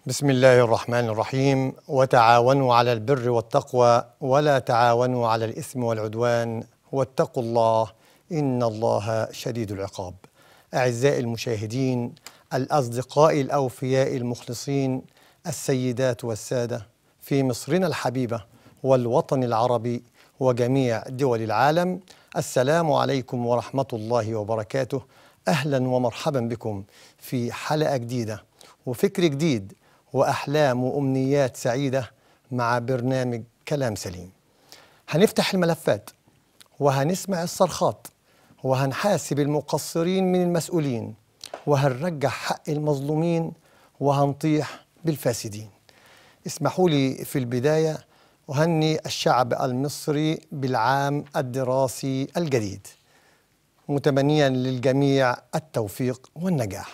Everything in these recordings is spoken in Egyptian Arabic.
بسم الله الرحمن الرحيم وتعاونوا على البر والتقوى ولا تعاونوا على الإثم والعدوان واتقوا الله إن الله شديد العقاب أعزائي المشاهدين الأصدقاء الأوفياء المخلصين السيدات والسادة في مصرنا الحبيبة والوطن العربي وجميع دول العالم السلام عليكم ورحمة الله وبركاته أهلا ومرحبا بكم في حلقة جديدة وفكر جديد وأحلام وأمنيات سعيدة مع برنامج كلام سليم هنفتح الملفات وهنسمع الصرخات وهنحاسب المقصرين من المسؤولين وهنرجع حق المظلومين وهنطيح بالفاسدين اسمحوا لي في البداية أهني الشعب المصري بالعام الدراسي الجديد متمنيا للجميع التوفيق والنجاح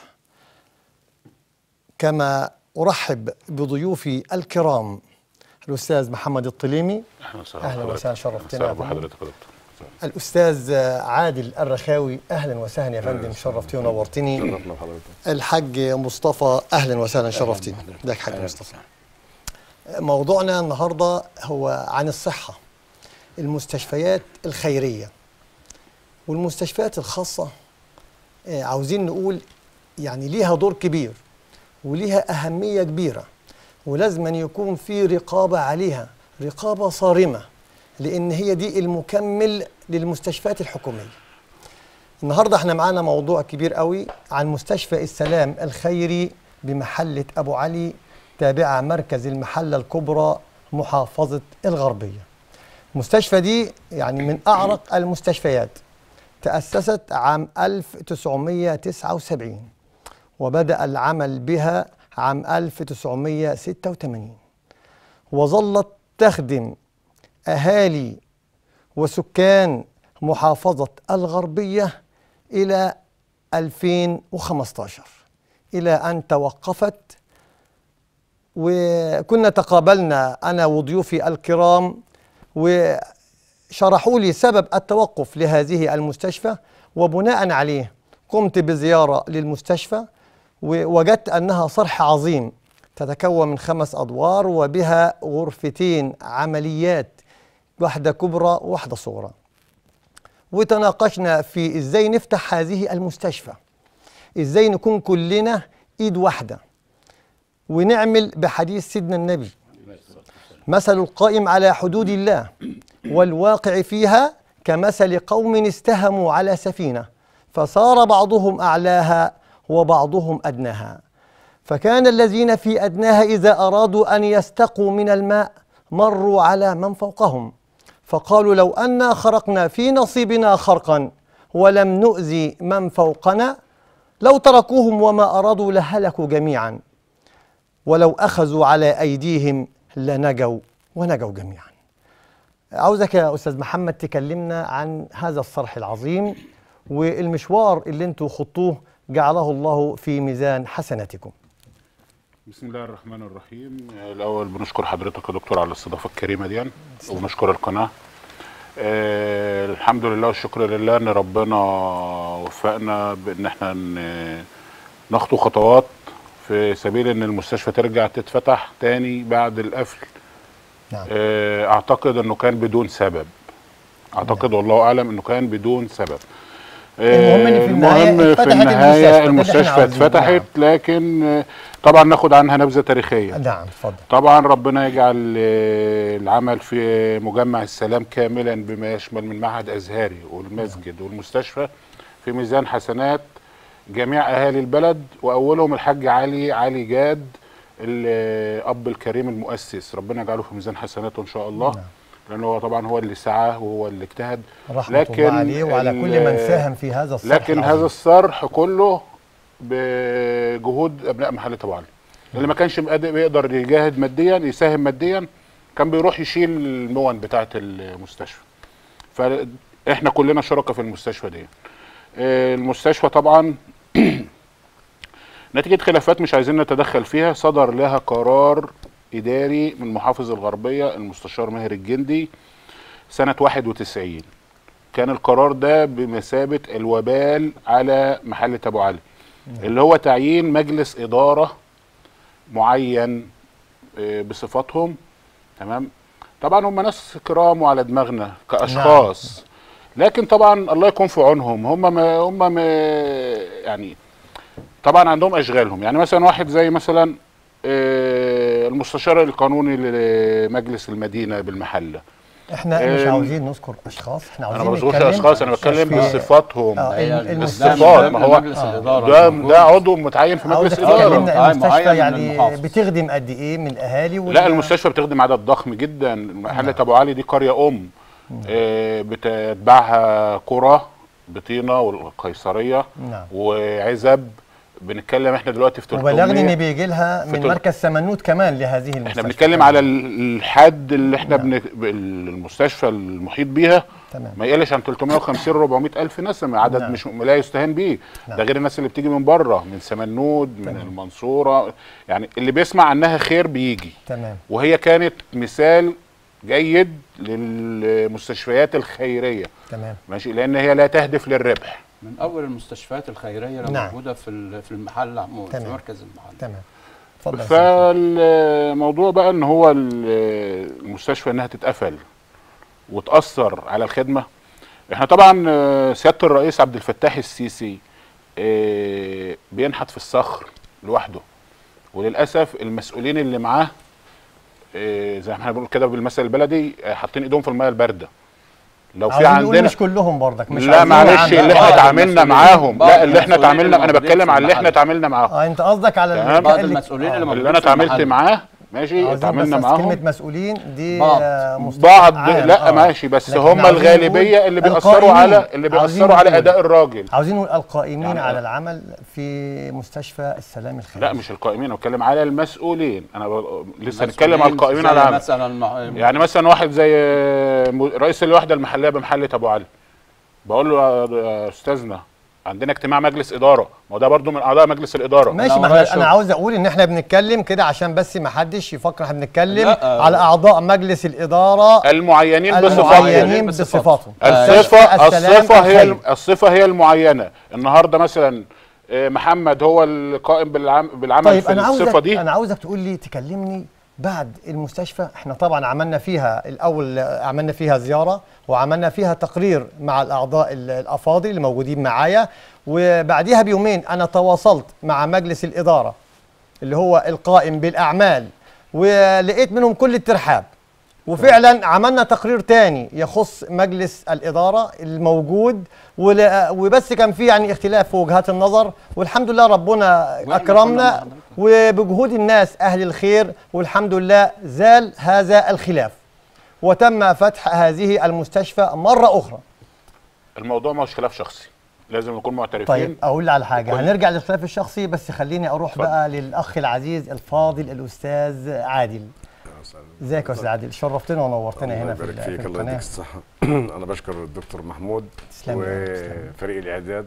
كما أرحب بضيوفي الكرام الأستاذ محمد الطليمي اهلا وسهلا أهلا بحضرتك. وسهلا، شرفتنا أهلا يا فندم. بحضرتك يا دكتور الأستاذ عادل الرخاوي أهلا وسهلا يا فندم شرفتني ونورتني شرفنا بحضرتك الحاج مصطفى أهلا وسهلا شرفتني ازيك حاج أهلاً مصطفى موضوعنا النهاردة هو عن الصحة المستشفيات الخيرية والمستشفيات الخاصة آه، عاوزين نقول يعني ليها دور كبير وليها أهمية كبيرة ولازم أن يكون في رقابة عليها رقابة صارمة لأن هي دي المكمل للمستشفيات الحكومية النهارده احنا معانا موضوع كبير قوي عن مستشفى السلام الخيري بمحلة أبو علي تابعة مركز المحلة الكبرى محافظة الغربية المستشفى دي يعني من أعرق المستشفيات تأسست عام 1979 وبدأ العمل بها عام 1986 وظلت تخدم أهالي وسكان محافظة الغربية إلى 2015 إلى أن توقفت وكنا تقابلنا أنا وضيوفي الكرام وشرحوا لي سبب التوقف لهذه المستشفى وبناء عليه قمت بزيارة للمستشفى ووجدت أنها صرح عظيم تتكون من خمس أدوار وبها غرفتين عمليات واحدة كبرى وواحدة صغرى وتناقشنا في ازاي نفتح هذه المستشفى ازاي نكون كلنا ايد واحده ونعمل بحديث سيدنا النبي مثل القائم على حدود الله والواقع فيها كمثل قوم استهموا على سفينه فصار بعضهم اعلاها وبعضهم ادناها فكان الذين في ادناها اذا ارادوا ان يستقوا من الماء مروا على من فوقهم فقالوا لو أنا خرقنا في نصيبنا خرقا ولم نؤذي من فوقنا لو تركوهم وما أرادوا لهلكوا جميعا ولو أخذوا على أيديهم لنجوا ونجوا جميعا عاوزك يا أستاذ محمد تكلمنا عن هذا الصرح العظيم والمشوار اللي انتوا خطوه جعله الله في ميزان حسناتكم بسم الله الرحمن الرحيم الاول بنشكر حضرتك يا دكتور على الاستضافه الكريمه دي ونشكر القناه آه الحمد لله والشكر لله ان ربنا وفقنا بان احنا ن- نخطو خطوات في سبيل ان المستشفى ترجع تتفتح تاني بعد القفل نعم آه اعتقد انه كان بدون سبب اعتقد والله اعلم انه كان بدون سبب آه، المهم إن في النهاية المهم في اتفتحت النهايه المستشفى، ده اللي إحنا المستشفى عاوزينه. اتفتحت لكن آه، طبعا ناخد عنها نبذه تاريخيه نعم اتفضل طبعا ربنا يجعل آه، العمل في مجمع السلام كاملا بما يشمل من معهد ازهري والمسجد والمستشفى في ميزان حسنات جميع اهالي البلد واولهم الحاج علي علي جاد الاب الكريم المؤسس ربنا يجعله في ميزان حسناته ان شاء الله نعم. لانه هو طبعا هو اللي سعى وهو اللي اجتهد رحمة لكن الله عليه وعلى ال- كل من ساهم في هذا الصرح لكن العظيم. هذا الصرح كله بجهود ابناء محله ابو علي اللي ما كانش بيقدر- بيقدر يجاهد ماديا يساهم ماديا كان بيروح يشيل المون بتاعه المستشفى فاحنا كلنا شركاء في المستشفى دي آه، المستشفى طبعا نتيجه خلافات مش عايزين نتدخل فيها صدر لها قرار اداري من محافظ الغربيه المستشار ماهر الجندي سنه 91 كان القرار ده بمثابه الوبال على محله ابو علي اللي هو تعيين مجلس اداره معين آه، بصفاتهم تمام طبعا هم ناس كرام وعلى دماغنا كاشخاص لكن طبعا الله يكون في عونهم هم ما هم ما يعني طبعا عندهم اشغالهم يعني مثلا واحد زي مثلا آه، المستشار القانوني لمجلس المدينه بالمحله احنا مش أم، عاوزين نذكر اشخاص احنا انا عاوزين ما بذكرش نتكلم اشخاص انا بتكلم في- بصفاتهم آه، هي ال- ده الصفات، من ما هو- مجلس آه. الاداره ده الموجود. ده عضو متعين في مجلس عاوزك اداره تكلمنا آه، المستشفى معين من يعني المحافظ. بتخدم قد ايه من الاهالي ولا- لا المستشفى بتخدم عدد ضخم جدا محلة ابو علي دي قريه ام آه، بتتبعها قرى بطينه والقيصريه نعم وعزب بنتكلم احنا دلوقتي في 300 وبلغني ان بيجي لها من تل- مركز سمنوت كمان لهذه المستشفى احنا بنتكلم على ال- الحد اللي احنا بن... المستشفى المحيط بيها تمام ما يقلش عن 350 400 الف نسمه عدد نعم. مش لا يستهان بيه نعم. ده غير الناس اللي بتيجي من بره من سمنود من المنصوره يعني اللي بيسمع عنها خير بيجي تمام وهي كانت مثال جيد للمستشفيات الخيريه تمام ماشي لان هي لا تهدف للربح من اول المستشفيات الخيريه اللي نعم. موجوده في ال- في المحل عموما في تمام. مركز المحل تمام اتفضل يا سيدي. فالموضوع بقى ان هو ال- المستشفى انها تتقفل وتاثر على الخدمه احنا طبعا آه، سياده الرئيس عبد الفتاح السيسي آه، بينحت في الصخر لوحده وللاسف المسؤولين اللي معاه آه، زي ما احنا بنقول كده بالمثل البلدي آه، حاطين ايدهم في الميه البارده لو في عاوزين نقول عندنا مش كلهم برضك مش لا عايزين معلش عن- اللي احنا بعض اتعاملنا المسؤولين- معاهم بعض لا اللي احنا المسؤولين اتعاملنا انا اللي بتكلم موجودين على في اللي احنا المحل. اتعاملنا معاهم اه انت قصدك على تمام. المكان بعض اللي- المسؤولين آه. اللي اللي موجودين انا في المحل. اتعاملت معاه ماشي عاوزين اتعاملنا بس معاهم كلمة مسؤولين دي بعض. آه، مصطلح بعض عام، لا آه. ماشي بس لكن هم عاوزين الغالبيه نقول اللي بيأثروا القائمين. على اللي عاوزين بيأثروا على نقول- اداء الراجل عاوزين نقول القائمين يعني على آه. العمل في مستشفى السلام الخيري لا مش القائمين انا بتكلم على المسؤولين انا ب... لسه مسؤولين هنتكلم على القائمين زي على العمل مثلا مع- يعني مثلا واحد زي م- رئيس الوحده المحليه بمحله ابو علي بقول له يا- يا استاذنا عندنا اجتماع مجلس اداره ما هو ده برضو من اعضاء مجلس الاداره ماشي أنا ما ورايا احنا انا شغل. عاوز اقول ان احنا بنتكلم كده عشان بس ما حدش يفكر احنا بنتكلم لا، آه. على اعضاء مجلس الاداره المعينين بصفاتهم المعينين بصفاتهم. بصفاتهم الصفه السلام الصفه هي الخيري. الصفه هي المعينه النهارده مثلا آه، محمد هو القائم بالعم بالعمل طيب في انا الصفه عاوزك دي انا عاوزك تقول لي تكلمني بعد المستشفى احنا طبعا عملنا فيها الاول عملنا فيها زياره وعملنا فيها تقرير مع الاعضاء ال- الافاضل اللي موجودين معايا وبعديها بيومين انا تواصلت مع مجلس الاداره اللي هو القائم بالاعمال ولقيت منهم كل الترحاب وفعلا عملنا تقرير تاني يخص مجلس الإدارة الموجود ولا- وبس كان في يعني اختلاف في وجهات النظر والحمد لله ربنا وإحنا كنا أكرمنا مع حضرتك. وبجهود الناس أهل الخير والحمد لله زال هذا الخلاف وتم فتح هذه المستشفى مرة أخرى الموضوع مش خلاف شخصي لازم نكون معترفين طيب أقول على حاجة كل- هنرجع للخلاف الشخصي بس خليني أروح اتفضل. بقى للأخ العزيز الفاضل الأستاذ عادل ازيك يا أستاذ عادل شرفتنا ونورتنا الله هنا في, يبارك ال- فيك في الله يديك القناة الصحة أنا بشكر الدكتور محمود تسلم يا رب، تسلم. وفريق الإعداد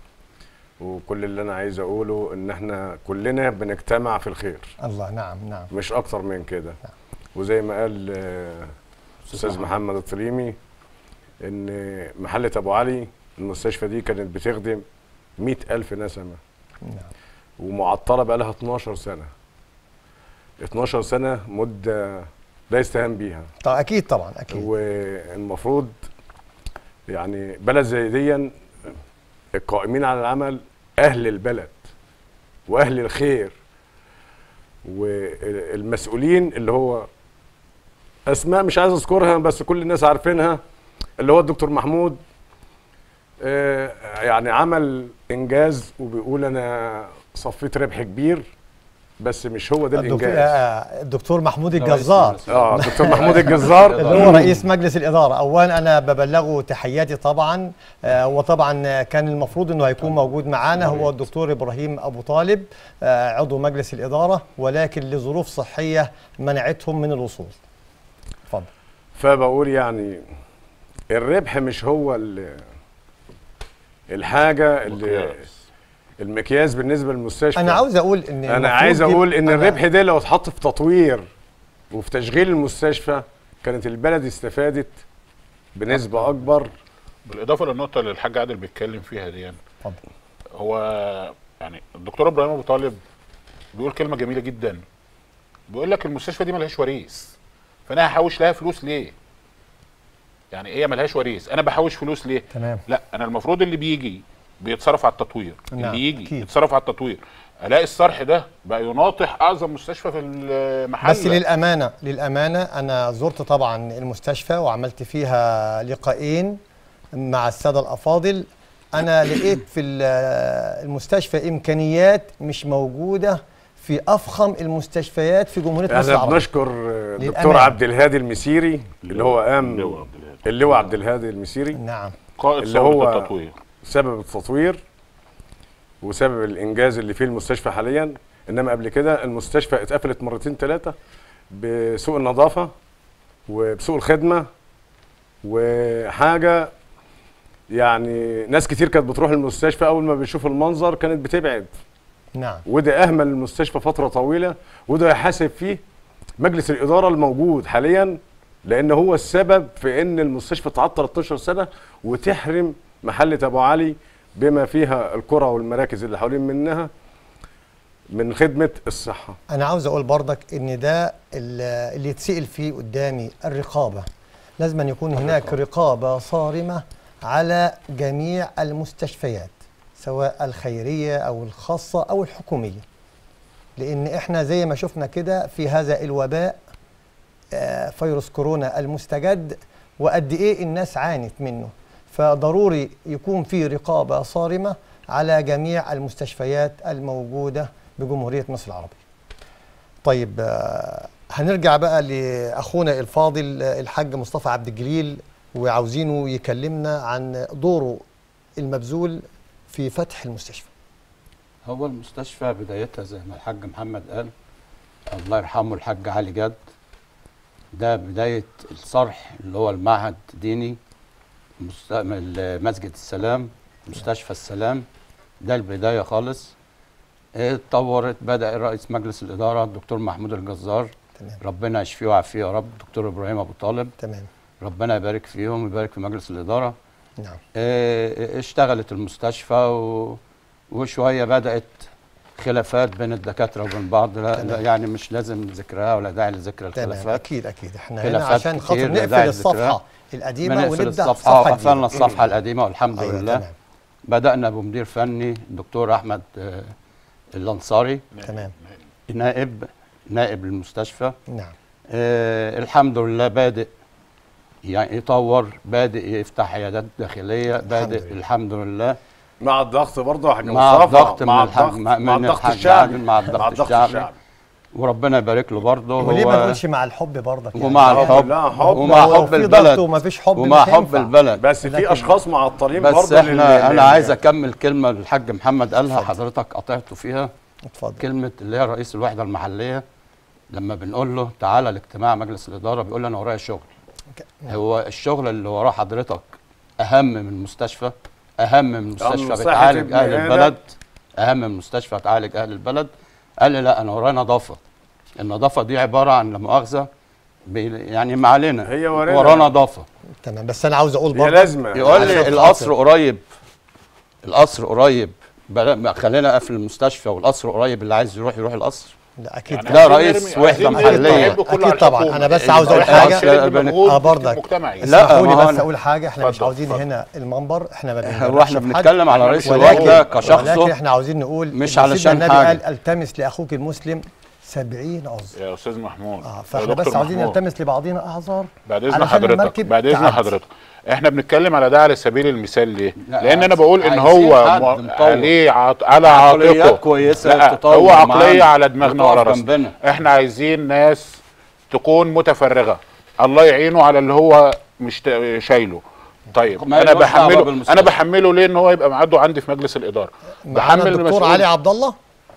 وكل اللي أنا عايز أقوله إن إحنا كلنا بنجتمع في الخير الله نعم نعم مش أكتر من كده وزي ما قال آه، أستاذ محمد الطليمي إن محلة أبو علي المستشفى دي كانت بتخدم مئة ألف نسمة نعم ومعطلة بقالها 12 سنة 12 سنة مدة لا يستهان بيها طبعا اكيد طبعا اكيد والمفروض يعني بلد زي دي القائمين على العمل اهل البلد واهل الخير والمسؤولين اللي هو اسماء مش عايز اذكرها بس كل الناس عارفينها اللي هو الدكتور محمود آه، يعني عمل انجاز وبيقول انا صفيت ربح كبير بس مش هو ده الدكتور, الانجاز آه، الدكتور محمود رئيس الجزار مجلس اه دكتور محمود الجزار اللي هو رئيس مجلس الاداره اولا انا ببلغه تحياتي طبعا آه، وطبعا كان المفروض انه هيكون موجود معانا هو الدكتور ابراهيم ابو طالب آه، عضو مجلس الاداره ولكن لظروف صحيه منعتهم من الوصول اتفضل فبقول يعني الربح مش هو ال- الحاجه اللي مقياس. المقياس بالنسبه للمستشفى انا عاوز اقول ان انا المفروض عايز يبقى- اقول ان أنا- الربح ده لو اتحط في تطوير وفي تشغيل المستشفى كانت البلد استفادت بنسبه اكبر بالاضافه للنقطه اللي الحاج عادل بيتكلم فيها دي يعني اتفضل هو يعني الدكتور ابراهيم ابو طالب بيقول كلمه جميله جدا بيقول لك المستشفى دي ملهاش وريث فانا هحوش لها فلوس ليه يعني هي ملهاش وريث انا بحوش فلوس ليه تمام لا انا المفروض اللي بيجي بيتصرف على التطوير نعم، اللي يجي أكيد. يتصرف على التطوير الاقي الصرح ده بقى يناطح اعظم مستشفى في المحل بس للامانه للامانه انا زرت طبعا المستشفى وعملت فيها لقاءين مع الساده الافاضل انا لقيت في ال- المستشفى امكانيات مش موجوده في افخم المستشفيات في جمهوريه مصر احنا العربيه بنشكر آه، دكتور للأمانة. عبد الهادي المسيري اللي هو قام اللواء عبد الهادي. اللواء عبد الهادي المسيري نعم قائد اللي ثوره هو- التطوير سبب التطوير وسبب الانجاز اللي فيه المستشفى حاليا انما قبل كده المستشفى اتقفلت مرتين ثلاثه بسوء النظافه وبسوء الخدمه وحاجه يعني ناس كتير كانت بتروح المستشفى اول ما بيشوف المنظر كانت بتبعد نعم وده اهمل المستشفى فتره طويله وده يحاسب فيه مجلس الاداره الموجود حاليا لان هو السبب في ان المستشفى تعطل 12 سنه وتحرم محله ابو علي بما فيها القرى والمراكز اللي حوالين منها من خدمه الصحه انا عاوز اقول برضك ان ده ال- اللي يتسال فيه قدامي الرقابه لازم أن يكون هناك رقابه صارمه على جميع المستشفيات سواء الخيريه او الخاصه او الحكوميه لان احنا زي ما شفنا كده في هذا الوباء آه، فيروس كورونا المستجد وقد ايه الناس عانت منه فضروري يكون في رقابه صارمه على جميع المستشفيات الموجوده بجمهوريه مصر العربيه. طيب آه، هنرجع بقى لاخونا الفاضل آه، الحاج مصطفى عبد الجليل وعاوزينه يكلمنا عن دوره المبذول في فتح المستشفى. هو المستشفى بدايتها زي ما الحاج محمد قال الله يرحمه الحاج علي جد ده بداية الصرح اللي هو المعهد الديني مستقبل مسجد السلام مستشفى السلام ده البداية خالص اتطورت بدأ رئيس مجلس الإدارة الدكتور محمود الجزار تمام ربنا يشفيه ويعافيه يا رب دكتور إبراهيم أبو طالب تمام ربنا يبارك فيهم ويبارك في مجلس الإدارة نعم آه، اشتغلت المستشفى و... وشويه بدات خلافات بين الدكاتره وبين بعض لا, لا تمام. يعني مش لازم ذكرها ولا داعي لذكر تمام الخلافات اكيد اكيد احنا هنا خلافات عشان خاطر كتير نقفل داعي الصفحه لذكرها. القديمه بنقفل ونبدا الصفحه صفحه وقفلنا جديده الصفحه القديمه والحمد أيوة لله تمام بدانا بمدير فني الدكتور احمد آه، الانصاري تمام نائب نائب المستشفى نعم آه الحمد لله بادئ يعني يطور بادئ يفتح عيادات داخليه بادئ لله. الحمد لله مع الضغط برضه يا حاج مع مصطفى الضغط مع من الحاج- الضغط مع- مع من الضغط الحاج الشعبي عادل، مع الضغط الشعبي. وربنا يبارك له برضه وليه ما هو نقولش مع الحب برضك يعني؟ ومع يعني الحب لا، حب. ومع لو حب في البلد ضغط ومفيش حب ومع مش حب هينفع. البلد بس لكن- في اشخاص معطلين بس برضه احنا لل- انا لل- عايز اكمل كلمه الحاج محمد قالها حضرتك قطعته فيها اتفضل كلمه اللي هي رئيس الوحده المحليه لما بنقول له تعالى لاجتماع مجلس الاداره بيقول لي انا ورايا شغل ك- هو الشغل اللي وراه حضرتك اهم من المستشفى اهم من المستشفى صحة بتعالج ابن اهل آدم. البلد اهم من المستشفى تعالج اهل البلد قال لي لا انا ورايا نظافه النظافه دي عباره عن لا مؤاخذه بي- يعني ما علينا هي ورانا. وراه نظافه تمام بس انا عاوز اقول هي برضه لازمه يقول لي عشان القصر خاطر. قريب القصر قريب بلا- ما خلينا قفل المستشفى والقصر قريب اللي عايز يروح يروح القصر لا اكيد يعني ده عايزين رئيس نرمي- وحدة عايزين نرمي محلية. العيب كله على أكيد طبعاً. الحكومة. أنا بس اللي عاوز أقول بيحصل حاجة. شيء بمجهود آه، برضك. مجتمعي لا، اسمحوا لي ما هو بس أنا- اقول حاجه احنا مش اتفضل، عاوزين اتفضل. هنا المنبر احنا ما هو بنجرحش احنا في حد. بنتكلم على رئيس ولكن- الوحده ولكن كشخصه احنا عاوزين نقول مش إن سيدنا علشان النبي حاجة. قال التمس لاخوك المسلم سبعين عذر يا استاذ محمود اه يا فاحنا دكتور بس عاوزين محمود. نلتمس لبعضنا اعذار بعد اذن علشان حضرتك المركب بعد اذن تعدي. حضرتك احنا بنتكلم على ده على سبيل المثال ليه؟ لا، لان انا بقول ان عايزين هو حد م- مطور. عليه عط... على عقليات عاتقه كويسة لا تطور هو عقليه معانا على دماغنا وتقف وعلى راسنا جنبنا. احنا عايزين ناس تكون متفرغه الله يعينه على اللي هو مش ت- شايله طيب ما انا يلوش دعوة بحمله بالمستشفى. انا بحمله ليه ان هو يبقى معده عندي في مجلس الاداره معانا الدكتور المسؤول. علي عبد الله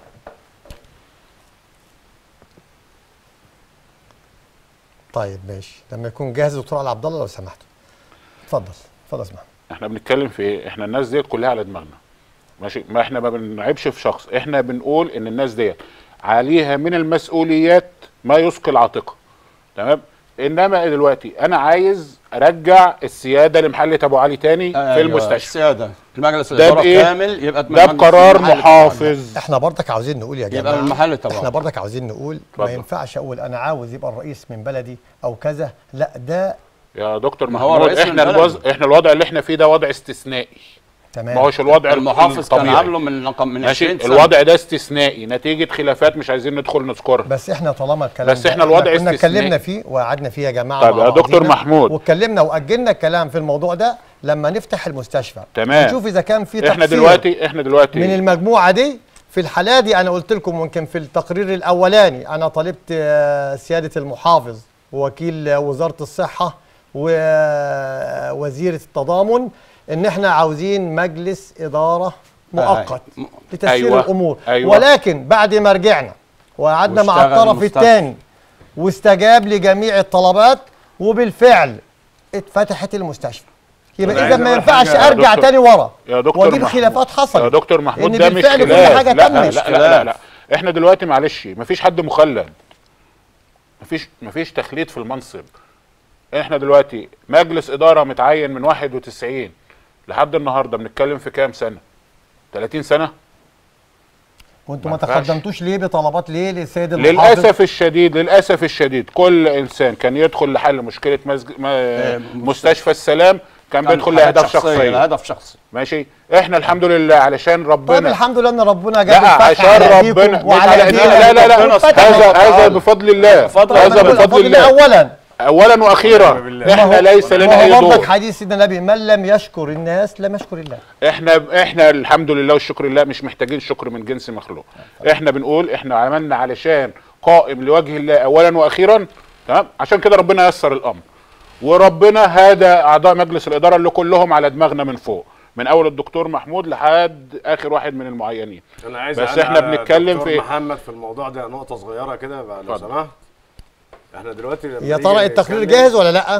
طيب ماشي لما يكون جاهز الدكتور علي عبد الله لو سمحتوا اتفضل اتفضل اسمع احنا بنتكلم في ايه احنا الناس ديت كلها على دماغنا ماشي ما احنا ما بنعيبش في شخص احنا بنقول ان الناس ديت عليها من المسؤوليات ما يثقل عاتقها تمام انما دلوقتي انا عايز ارجع السياده لمحله ابو علي تاني في أيوة، المستشفى السياده المجلس ده الاداره بإيه؟ كامل يبقى ده مهندس بقرار محل محافظ احنا برضك عاوزين نقول يا يبقى جماعه من محل طبعا احنا برضك عاوزين نقول ما اتفضل. ينفعش اقول انا عاوز يبقى الرئيس من بلدي او كذا لا ده يا دكتور ما هو محمود رئيس من احنا بلده. الوضع احنا الوضع اللي احنا فيه ده وضع استثنائي تمام ما هوش الوضع المحافظ كان الطبيعي. عامله من رقم من ماشي 20 سنه الوضع ده استثنائي نتيجه خلافات مش عايزين ندخل نذكرها بس احنا طالما الكلام بس ده إحنا الوضع كنا استثنائي. اتكلمنا فيه وقعدنا فيه يا جماعه طيب مع يا دكتور بعضينا محمود. واتكلمنا واجلنا الكلام في الموضوع ده لما نفتح المستشفى تمام. نشوف اذا كان في احنا تقصير دلوقتي احنا دلوقتي من المجموعه دي في الحالة دي انا قلت لكم ممكن في التقرير الاولاني انا طالبت آه، سياده المحافظ ووكيل آه، وزاره الصحه ووزيره التضامن ان احنا عاوزين مجلس اداره مؤقت م- لتسيير أيوة، الامور أيوة. ولكن بعد ما رجعنا وقعدنا مع واشتغل الطرف المستشفى. الثاني واستجاب لجميع الطلبات وبالفعل اتفتحت المستشفى يبقى أنا اذا عايز ما أقول ينفعش حاجة يا ارجع دكتور. تاني ورا يا دكتور واجيب محمود. خلافات حصلت يا دكتور محمود لأن ده مش بالفعل كل خلاف حاجة لا, تمت. لا, لا, لا, لا احنا دلوقتي معلش مفيش حد مخلد مفيش مفيش تخليد في المنصب احنا دلوقتي مجلس اداره متعين من 91 لحد النهارده بنتكلم في كام سنه 30 سنه وانتم ما ما ينفعش. تقدمتوش ليه بطلبات ليه للسيد المحافظ للاسف الشديد للاسف الشديد كل انسان كان يدخل لحل مشكله مسج... ما... مستشفى السلام كان كان بيدخل حاجات لاهداف شخصيه لهدف شخصي ماشي احنا الحمد لله علشان طيب ربنا الحمد لله ان ربنا جاب لا الفتح عشان على ربنا ايديكم مش وعلى على ايدينا لا لا لا والفتح هذا على- هذا بفضل الله بفضل هذا ربنا. بفضل الله اولا اولا واخيرا بالله. احنا ليس لنا اي ما هو برضك دور حديث سيدنا النبي من لم يشكر الناس لم يشكر الله احنا احنا الحمد لله والشكر لله مش محتاجين شكر من جنس مخلوق احنا بنقول احنا عملنا علشان قائم لوجه الله اولا واخيرا تمام عشان كده ربنا يسر الامر وربنا هذا اعضاء مجلس الاداره اللي كلهم على دماغنا من فوق من اول الدكتور محمود لحد اخر واحد من المعينين انا عايز بس أعلق احنا على بنتكلم دكتور في- محمد في الموضوع ده نقطه صغيره كده بقى لو اتفضل. سمحت احنا دلوقتي لما يا نيجي ترى التقرير نتكلم- جاهز ولا لا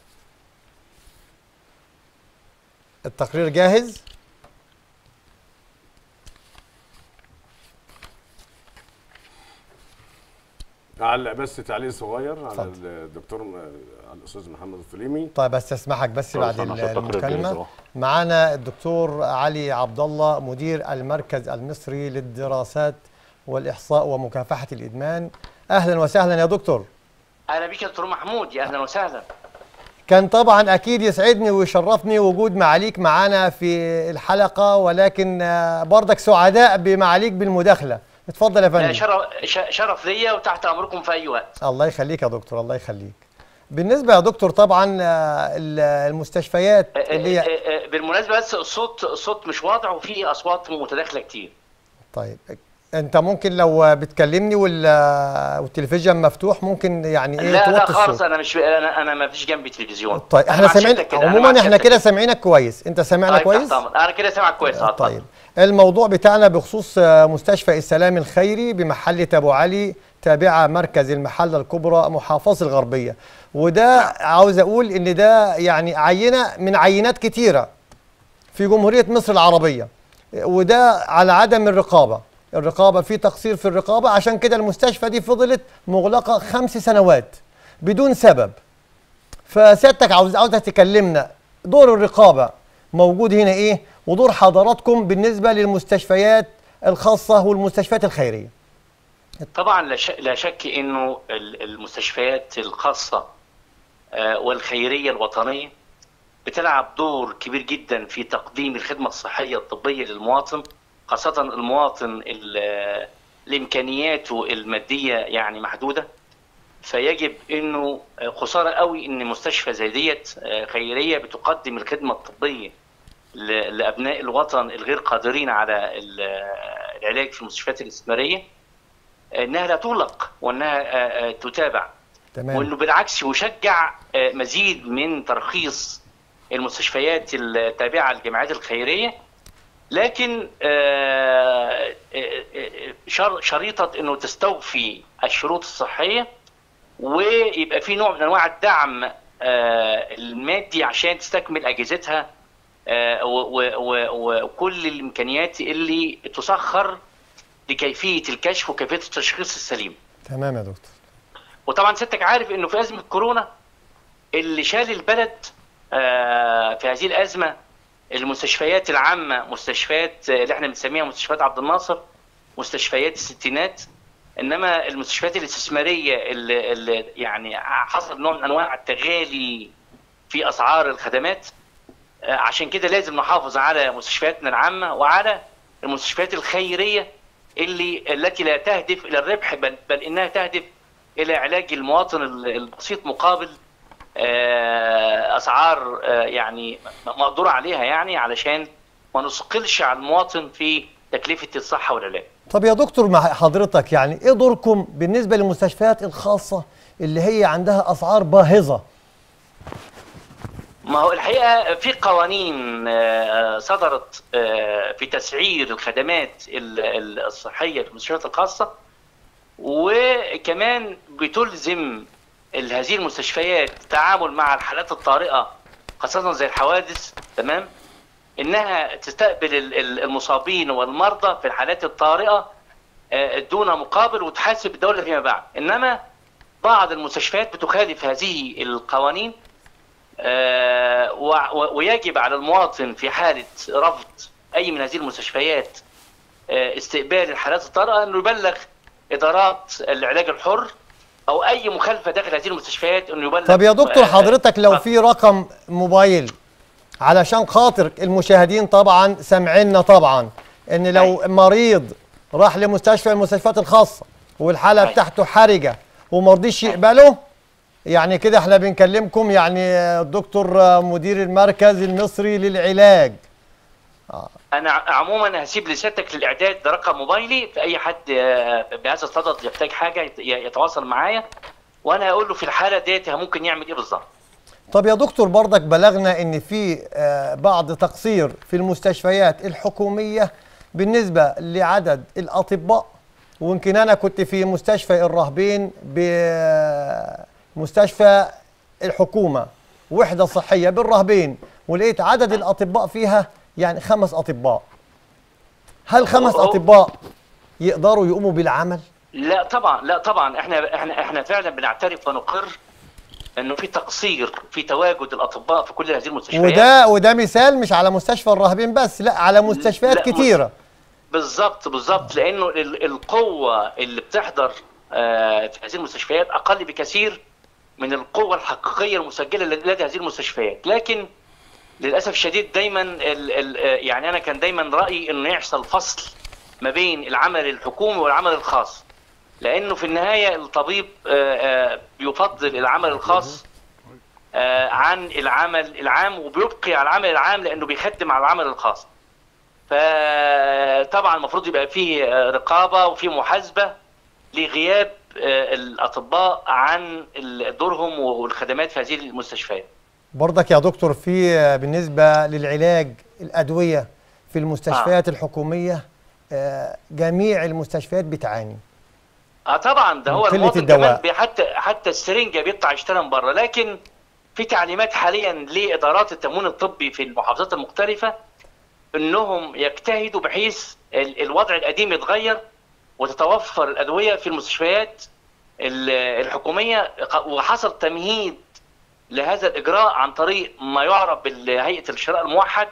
التقرير جاهز اعلق بس تعليق صغير على اتفضل. الدكتور على الاستاذ محمد الفليمي طيب استسمحك بس خلاص بعد أنا عشان التقرير جاهز المكالمه أهو. معانا الدكتور علي عبد الله مدير المركز المصري للدراسات والاحصاء ومكافحه الادمان اهلا وسهلا يا دكتور اهلا بك يا دكتور محمود يا اهلا وسهلا كان طبعا اكيد يسعدني ويشرفني وجود معاليك معانا في الحلقه ولكن آه، برضك سعداء بمعاليك بالمداخله اتفضل يا لا، فندم شرف ش- شرف ليا وتحت امركم في اي وقت الله يخليك يا دكتور الله يخليك بالنسبه يا دكتور طبعا آه، ال- المستشفيات اللي هي آه، آه، بالمناسبه بس الصوت الصوت مش واضح وفي اصوات متداخله كتير طيب انت ممكن لو بتكلمني وال- والتلفزيون مفتوح ممكن يعني ايه لا لا توطي خالص الصوت انا مش انا انا ما فيش جنبي تلفزيون طيب أنا احنا مع سامعين سيادتك كده، أنا عموما مع احنا سيادتك كده سامعينك كويس انت سامعنا طيب كويس تحت أمر. انا كده سامعك كويس اه طيب الموضوع بتاعنا بخصوص آه، مستشفى السلام الخيري بمحلة أبو علي تابعة مركز المحلة الكبرى محافظة الغربية وده عاوز أقول إن ده يعني عينة من عينات كتيرة في جمهورية مصر العربية وده على عدم الرقابة الرقابة في تقصير في الرقابة عشان كده المستشفى دي فضلت مغلقة خمس سنوات بدون سبب فسيادتك عاوز عاوزك تكلمنا دور الرقابه موجود هنا ايه ودور حضراتكم بالنسبه للمستشفيات الخاصه والمستشفيات الخيريه طبعا لا شك, لا شك انه ال- المستشفيات الخاصه آه، والخيريه الوطنيه بتلعب دور كبير جدا في تقديم الخدمه الصحيه الطبيه للمواطن خاصه المواطن ال- اللي امكانياته الماديه يعني محدوده فيجب انه آه، خساره قوي ان مستشفى زي ديت آه، خيريه بتقدم الخدمه الطبيه ل- لابناء الوطن الغير قادرين على ال- آه، العلاج في المستشفيات الاستثماريه انها لا تغلق وانها آه، آه، تتابع تمام وانه بالعكس يشجع آه، مزيد من ترخيص المستشفيات التابعه للجمعيات الخيريه لكن آه، آه، آه، شر- شريطه انه تستوفي الشروط الصحيه ويبقى في نوع من انواع الدعم آه، المادي عشان تستكمل اجهزتها آه، و- و- و- وكل الامكانيات اللي تسخر لكيفيه الكشف وكيفيه التشخيص السليم. تمام يا دكتور وطبعا سيادتك عارف انه في ازمه كورونا اللي شال البلد آه، في هذه الازمه المستشفيات العامه مستشفيات آه، اللي احنا بنسميها مستشفيات عبد الناصر مستشفيات الستينات انما المستشفيات الاستثماريه اللي, اللي يعني حصل نوع من انواع التغالي في اسعار الخدمات آه، عشان كده لازم نحافظ على مستشفياتنا العامه وعلى المستشفيات الخيريه اللي التي لا تهدف الى الربح بل, بل انها تهدف الى علاج المواطن ال- البسيط مقابل آه، اسعار آه، يعني مقدور عليها يعني علشان ما نثقلش على المواطن في تكلفه الصحه والعلاج. طب يا دكتور مع حضرتك يعني ايه دوركم بالنسبه للمستشفيات الخاصه اللي هي عندها اسعار باهظه ما هو الحقيقه في قوانين آه، صدرت آه، في تسعير الخدمات ال- ال- الصحيه في المستشفيات الخاصه وكمان بتلزم ال- هذه المستشفيات التعامل مع الحالات الطارئه خاصه زي الحوادث تمام انها تستقبل ال- ال- المصابين والمرضى في الحالات الطارئه آه، دون مقابل وتحاسب الدوله فيما بعد انما بعض المستشفيات بتخالف هذه القوانين آه، و- و- ويجب على المواطن في حالة رفض أي من هذه المستشفيات آه، استقبال الحالات الطارئة أنه يبلغ إدارات العلاج الحر أو أي مخالفة داخل هذه المستشفيات أنه يبلغ طب يا دكتور آه، حضرتك لو آه، في رقم موبايل علشان خاطر المشاهدين طبعا سامعيننا طبعا ان لو أيوة. مريض راح لمستشفى من المستشفيات الخاصه والحاله أيوة. بتاعته حرجه وما رضيش يقبله يعني كده احنا بنكلمكم يعني آه، الدكتور آه، مدير المركز المصري للعلاج أنا ع- عموما هسيب لسيادتك للإعداد رقم موبايلي في أي حد آه، بهذا الصدد يحتاج حاجة يت- يتواصل معايا وأنا هقول له في الحالة ديت ممكن يعمل إيه بالظبط طب يا دكتور برضك بلغنا ان في آه، بعض تقصير في المستشفيات الحكوميه بالنسبه لعدد الاطباء ويمكن انا كنت في مستشفى الرهبين بمستشفى الحكومه وحده صحيه بالرهبين ولقيت عدد الاطباء فيها يعني خمس اطباء هل خمس هو- هو- اطباء يقدروا يقوموا بالعمل لا طبعا لا طبعا احنا احنا احنا فعلا بنعترف ونقر انه في تقصير في تواجد الاطباء في كل هذه المستشفيات وده وده مثال مش على مستشفى الرهبين بس لا على مستشفيات لا، مس- كتيره بالظبط بالظبط لانه ال- القوه اللي بتحضر آه، في هذه المستشفيات اقل بكثير من القوه الحقيقيه المسجله لدى هذه المستشفيات لكن للاسف الشديد دايما ال ال آه، يعني انا كان دايما رايي انه يحصل فصل ما بين العمل الحكومي والعمل الخاص لانه في النهايه الطبيب آه، آه، بيفضل العمل الخاص آه، عن العمل العام وبيبقي على العمل العام لانه بيخدم على العمل الخاص فطبعا المفروض يبقى فيه آه، رقابه وفيه محاسبه لغياب آه، الاطباء عن ال- دورهم والخدمات في هذه المستشفيات برضك يا دكتور في آه، بالنسبة للعلاج الأدوية في المستشفيات الحكومية آه، جميع المستشفيات بتعاني اه طبعا ده هو قلة المواطن الدواء. كمان بي- حتى حتى السرنجه بيطلع يشتري من بره لكن في تعليمات حاليا لادارات التموين الطبي في المحافظات المختلفه انهم يجتهدوا بحيث ال- الوضع القديم يتغير وتتوفر الادويه في المستشفيات ال- الحكوميه وحصل تمهيد لهذا الاجراء عن طريق ما يعرف بهيئه الشراء الموحد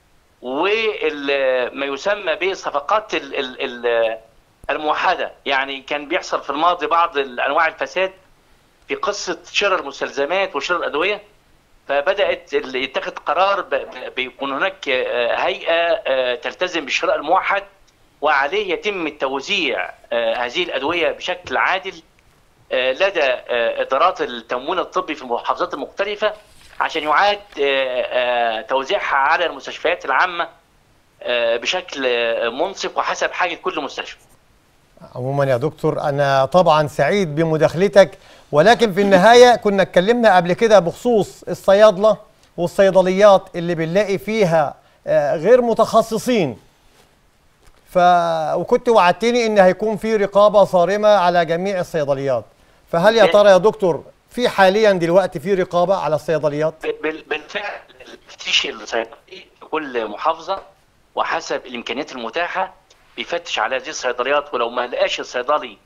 وما يسمى بالصفقات ال- ال- ال- الموحده يعني كان بيحصل في الماضي بعض انواع الفساد في قصه شراء المستلزمات وشراء الادويه فبدات ال- يتخذ قرار ب- ب- بيكون هناك آه، هيئه آه، تلتزم بالشراء الموحد وعليه يتم توزيع آه، هذه الادويه بشكل عادل آه، لدى آه، ادارات التموين الطبي في المحافظات المختلفه عشان يعاد آه، آه، توزيعها على المستشفيات العامه آه، بشكل آه، منصف وحسب حاجه كل مستشفى. عموما يا دكتور أنا طبعا سعيد بمداخلتك ولكن في النهاية كنا اتكلمنا قبل كده بخصوص الصيادلة والصيدليات اللي بنلاقي فيها آه، غير متخصصين ف وكنت وعدتني ان هيكون في رقابه صارمه على جميع الصيدليات فهل يا ترى يا دكتور في حاليا دلوقتي في رقابه على الصيدليات بال- بالفعل التفتيش الصيدلي في كل محافظه وحسب الامكانيات المتاحه بيفتش على هذه الصيدليات ولو ما لقاش الصيدلي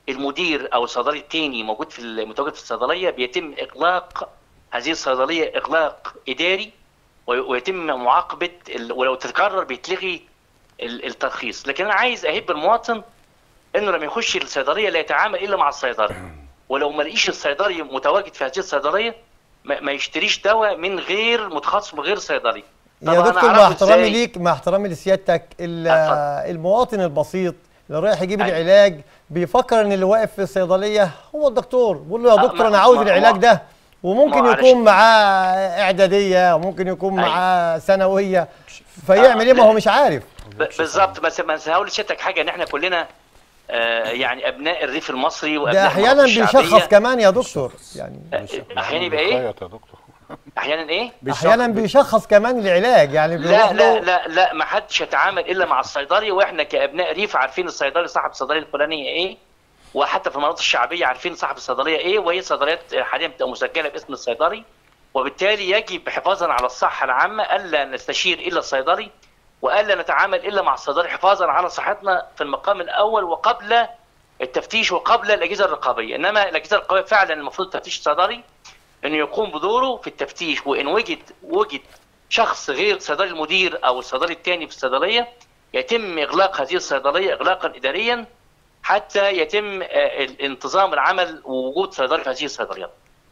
المدير او الصيدلي التاني موجود في المتواجد في الصيدليه بيتم اغلاق هذه الصيدليه اغلاق اداري وي- ويتم معاقبه ال- ولو تتكرر بيتلغي ال- الترخيص لكن انا عايز اهب المواطن انه لما يخش الصيدليه لا يتعامل الا مع الصيدلي ولو ما لقيش الصيدلي متواجد في هذه الصيدليه ما ما يشتريش دواء من غير متخصص من غير صيدلي يا طبعاً دكتور مع أعرفه احترامي إزاي؟ ليك مع احترامي لسيادتك ال- اتفضل. المواطن البسيط اللي رايح يجيب أيوة. العلاج بيفكر ان اللي واقف في الصيدليه هو الدكتور بيقول له يا آه، دكتور ما- انا عاوز ما- العلاج ما- ده وممكن ما يكون علشان- معاه اعداديه وممكن يكون أيوة. معاه ثانويه فيعمل ايه ما هو مش عارف ب- بالظبط بس ما هقول لسيادتك حاجه ان احنا كلنا آه، يعني ابناء الريف المصري وابناء ده احيانا المناطق الشعبية. بيشخص كمان يا دكتور يعني آه، احيانا يبقى ايه؟ خيط يا دكتور احيانا ايه؟ احيانا بيشخص كمان العلاج يعني بيروح لا لا له لا لا ما حدش يتعامل الا مع الصيدلي واحنا كابناء ريف عارفين الصيدلي صاحب الصيدليه الفلانيه ايه وحتى في المناطق الشعبيه عارفين صاحب الصيدليه ايه وهي صيدليات حاليا بتبقى مسجله باسم الصيدلي وبالتالي يجب حفاظا على الصحه العامه الا نستشير الا الصيدلي والا نتعامل الا مع الصيدلي حفاظا على صحتنا في المقام الاول وقبل التفتيش وقبل الاجهزه الرقابيه انما الاجهزه الرقابيه فعلا المفروض تفتيش الصيدلي انه يقوم بدوره في التفتيش وان وجد وجد شخص غير صيدلي المدير او الصيدلي الثاني في الصيدليه يتم اغلاق هذه الصيدليه اغلاقا اداريا حتى يتم آه، انتظام العمل ووجود صيدلي في هذه الصيدليات.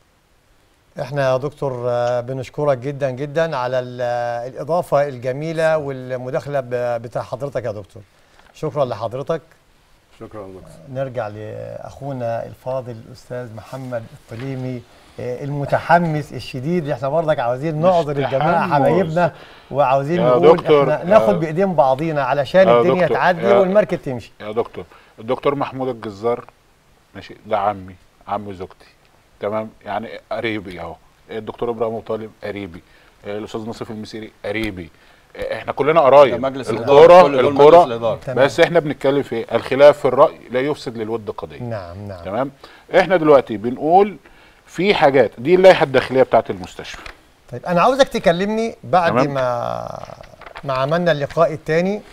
احنا يا دكتور آه، بنشكرك جدا جدا على ال- آه، الاضافه الجميله والمداخله ب- بتاع حضرتك يا دكتور شكرا لحضرتك شكرا دكتور نرجع لاخونا الفاضل الاستاذ محمد الطليمي آه، المتحمس الشديد احنا برضك عاوزين نعذر الجماعه تحمس. حبايبنا وعاوزين يا نقول دكتور، احنا ناخد يا- بايدين بعضينا علشان يا الدنيا دكتور، تعدي يا- والمركب تمشي يا دكتور الدكتور محمود الجزار ماشي ده عمي عم زوجتي تمام يعني قريبي اهو الدكتور ابراهيم أبو طالب قريبي الاستاذ نصيف المسيري قريبي احنا كلنا قرايب ده مجلس الكوره الإدارة، كل دول مجلس الكوره الإدارة. تمام. بس احنا بنتكلم في إيه؟ الخلاف في الراي لا يفسد للود قضيه نعم نعم تمام احنا دلوقتي بنقول في حاجات دي اللائحه الداخليه بتاعت المستشفى طيب انا عاوزك تكلمني بعد تمام. ما ما عملنا اللقاء الثاني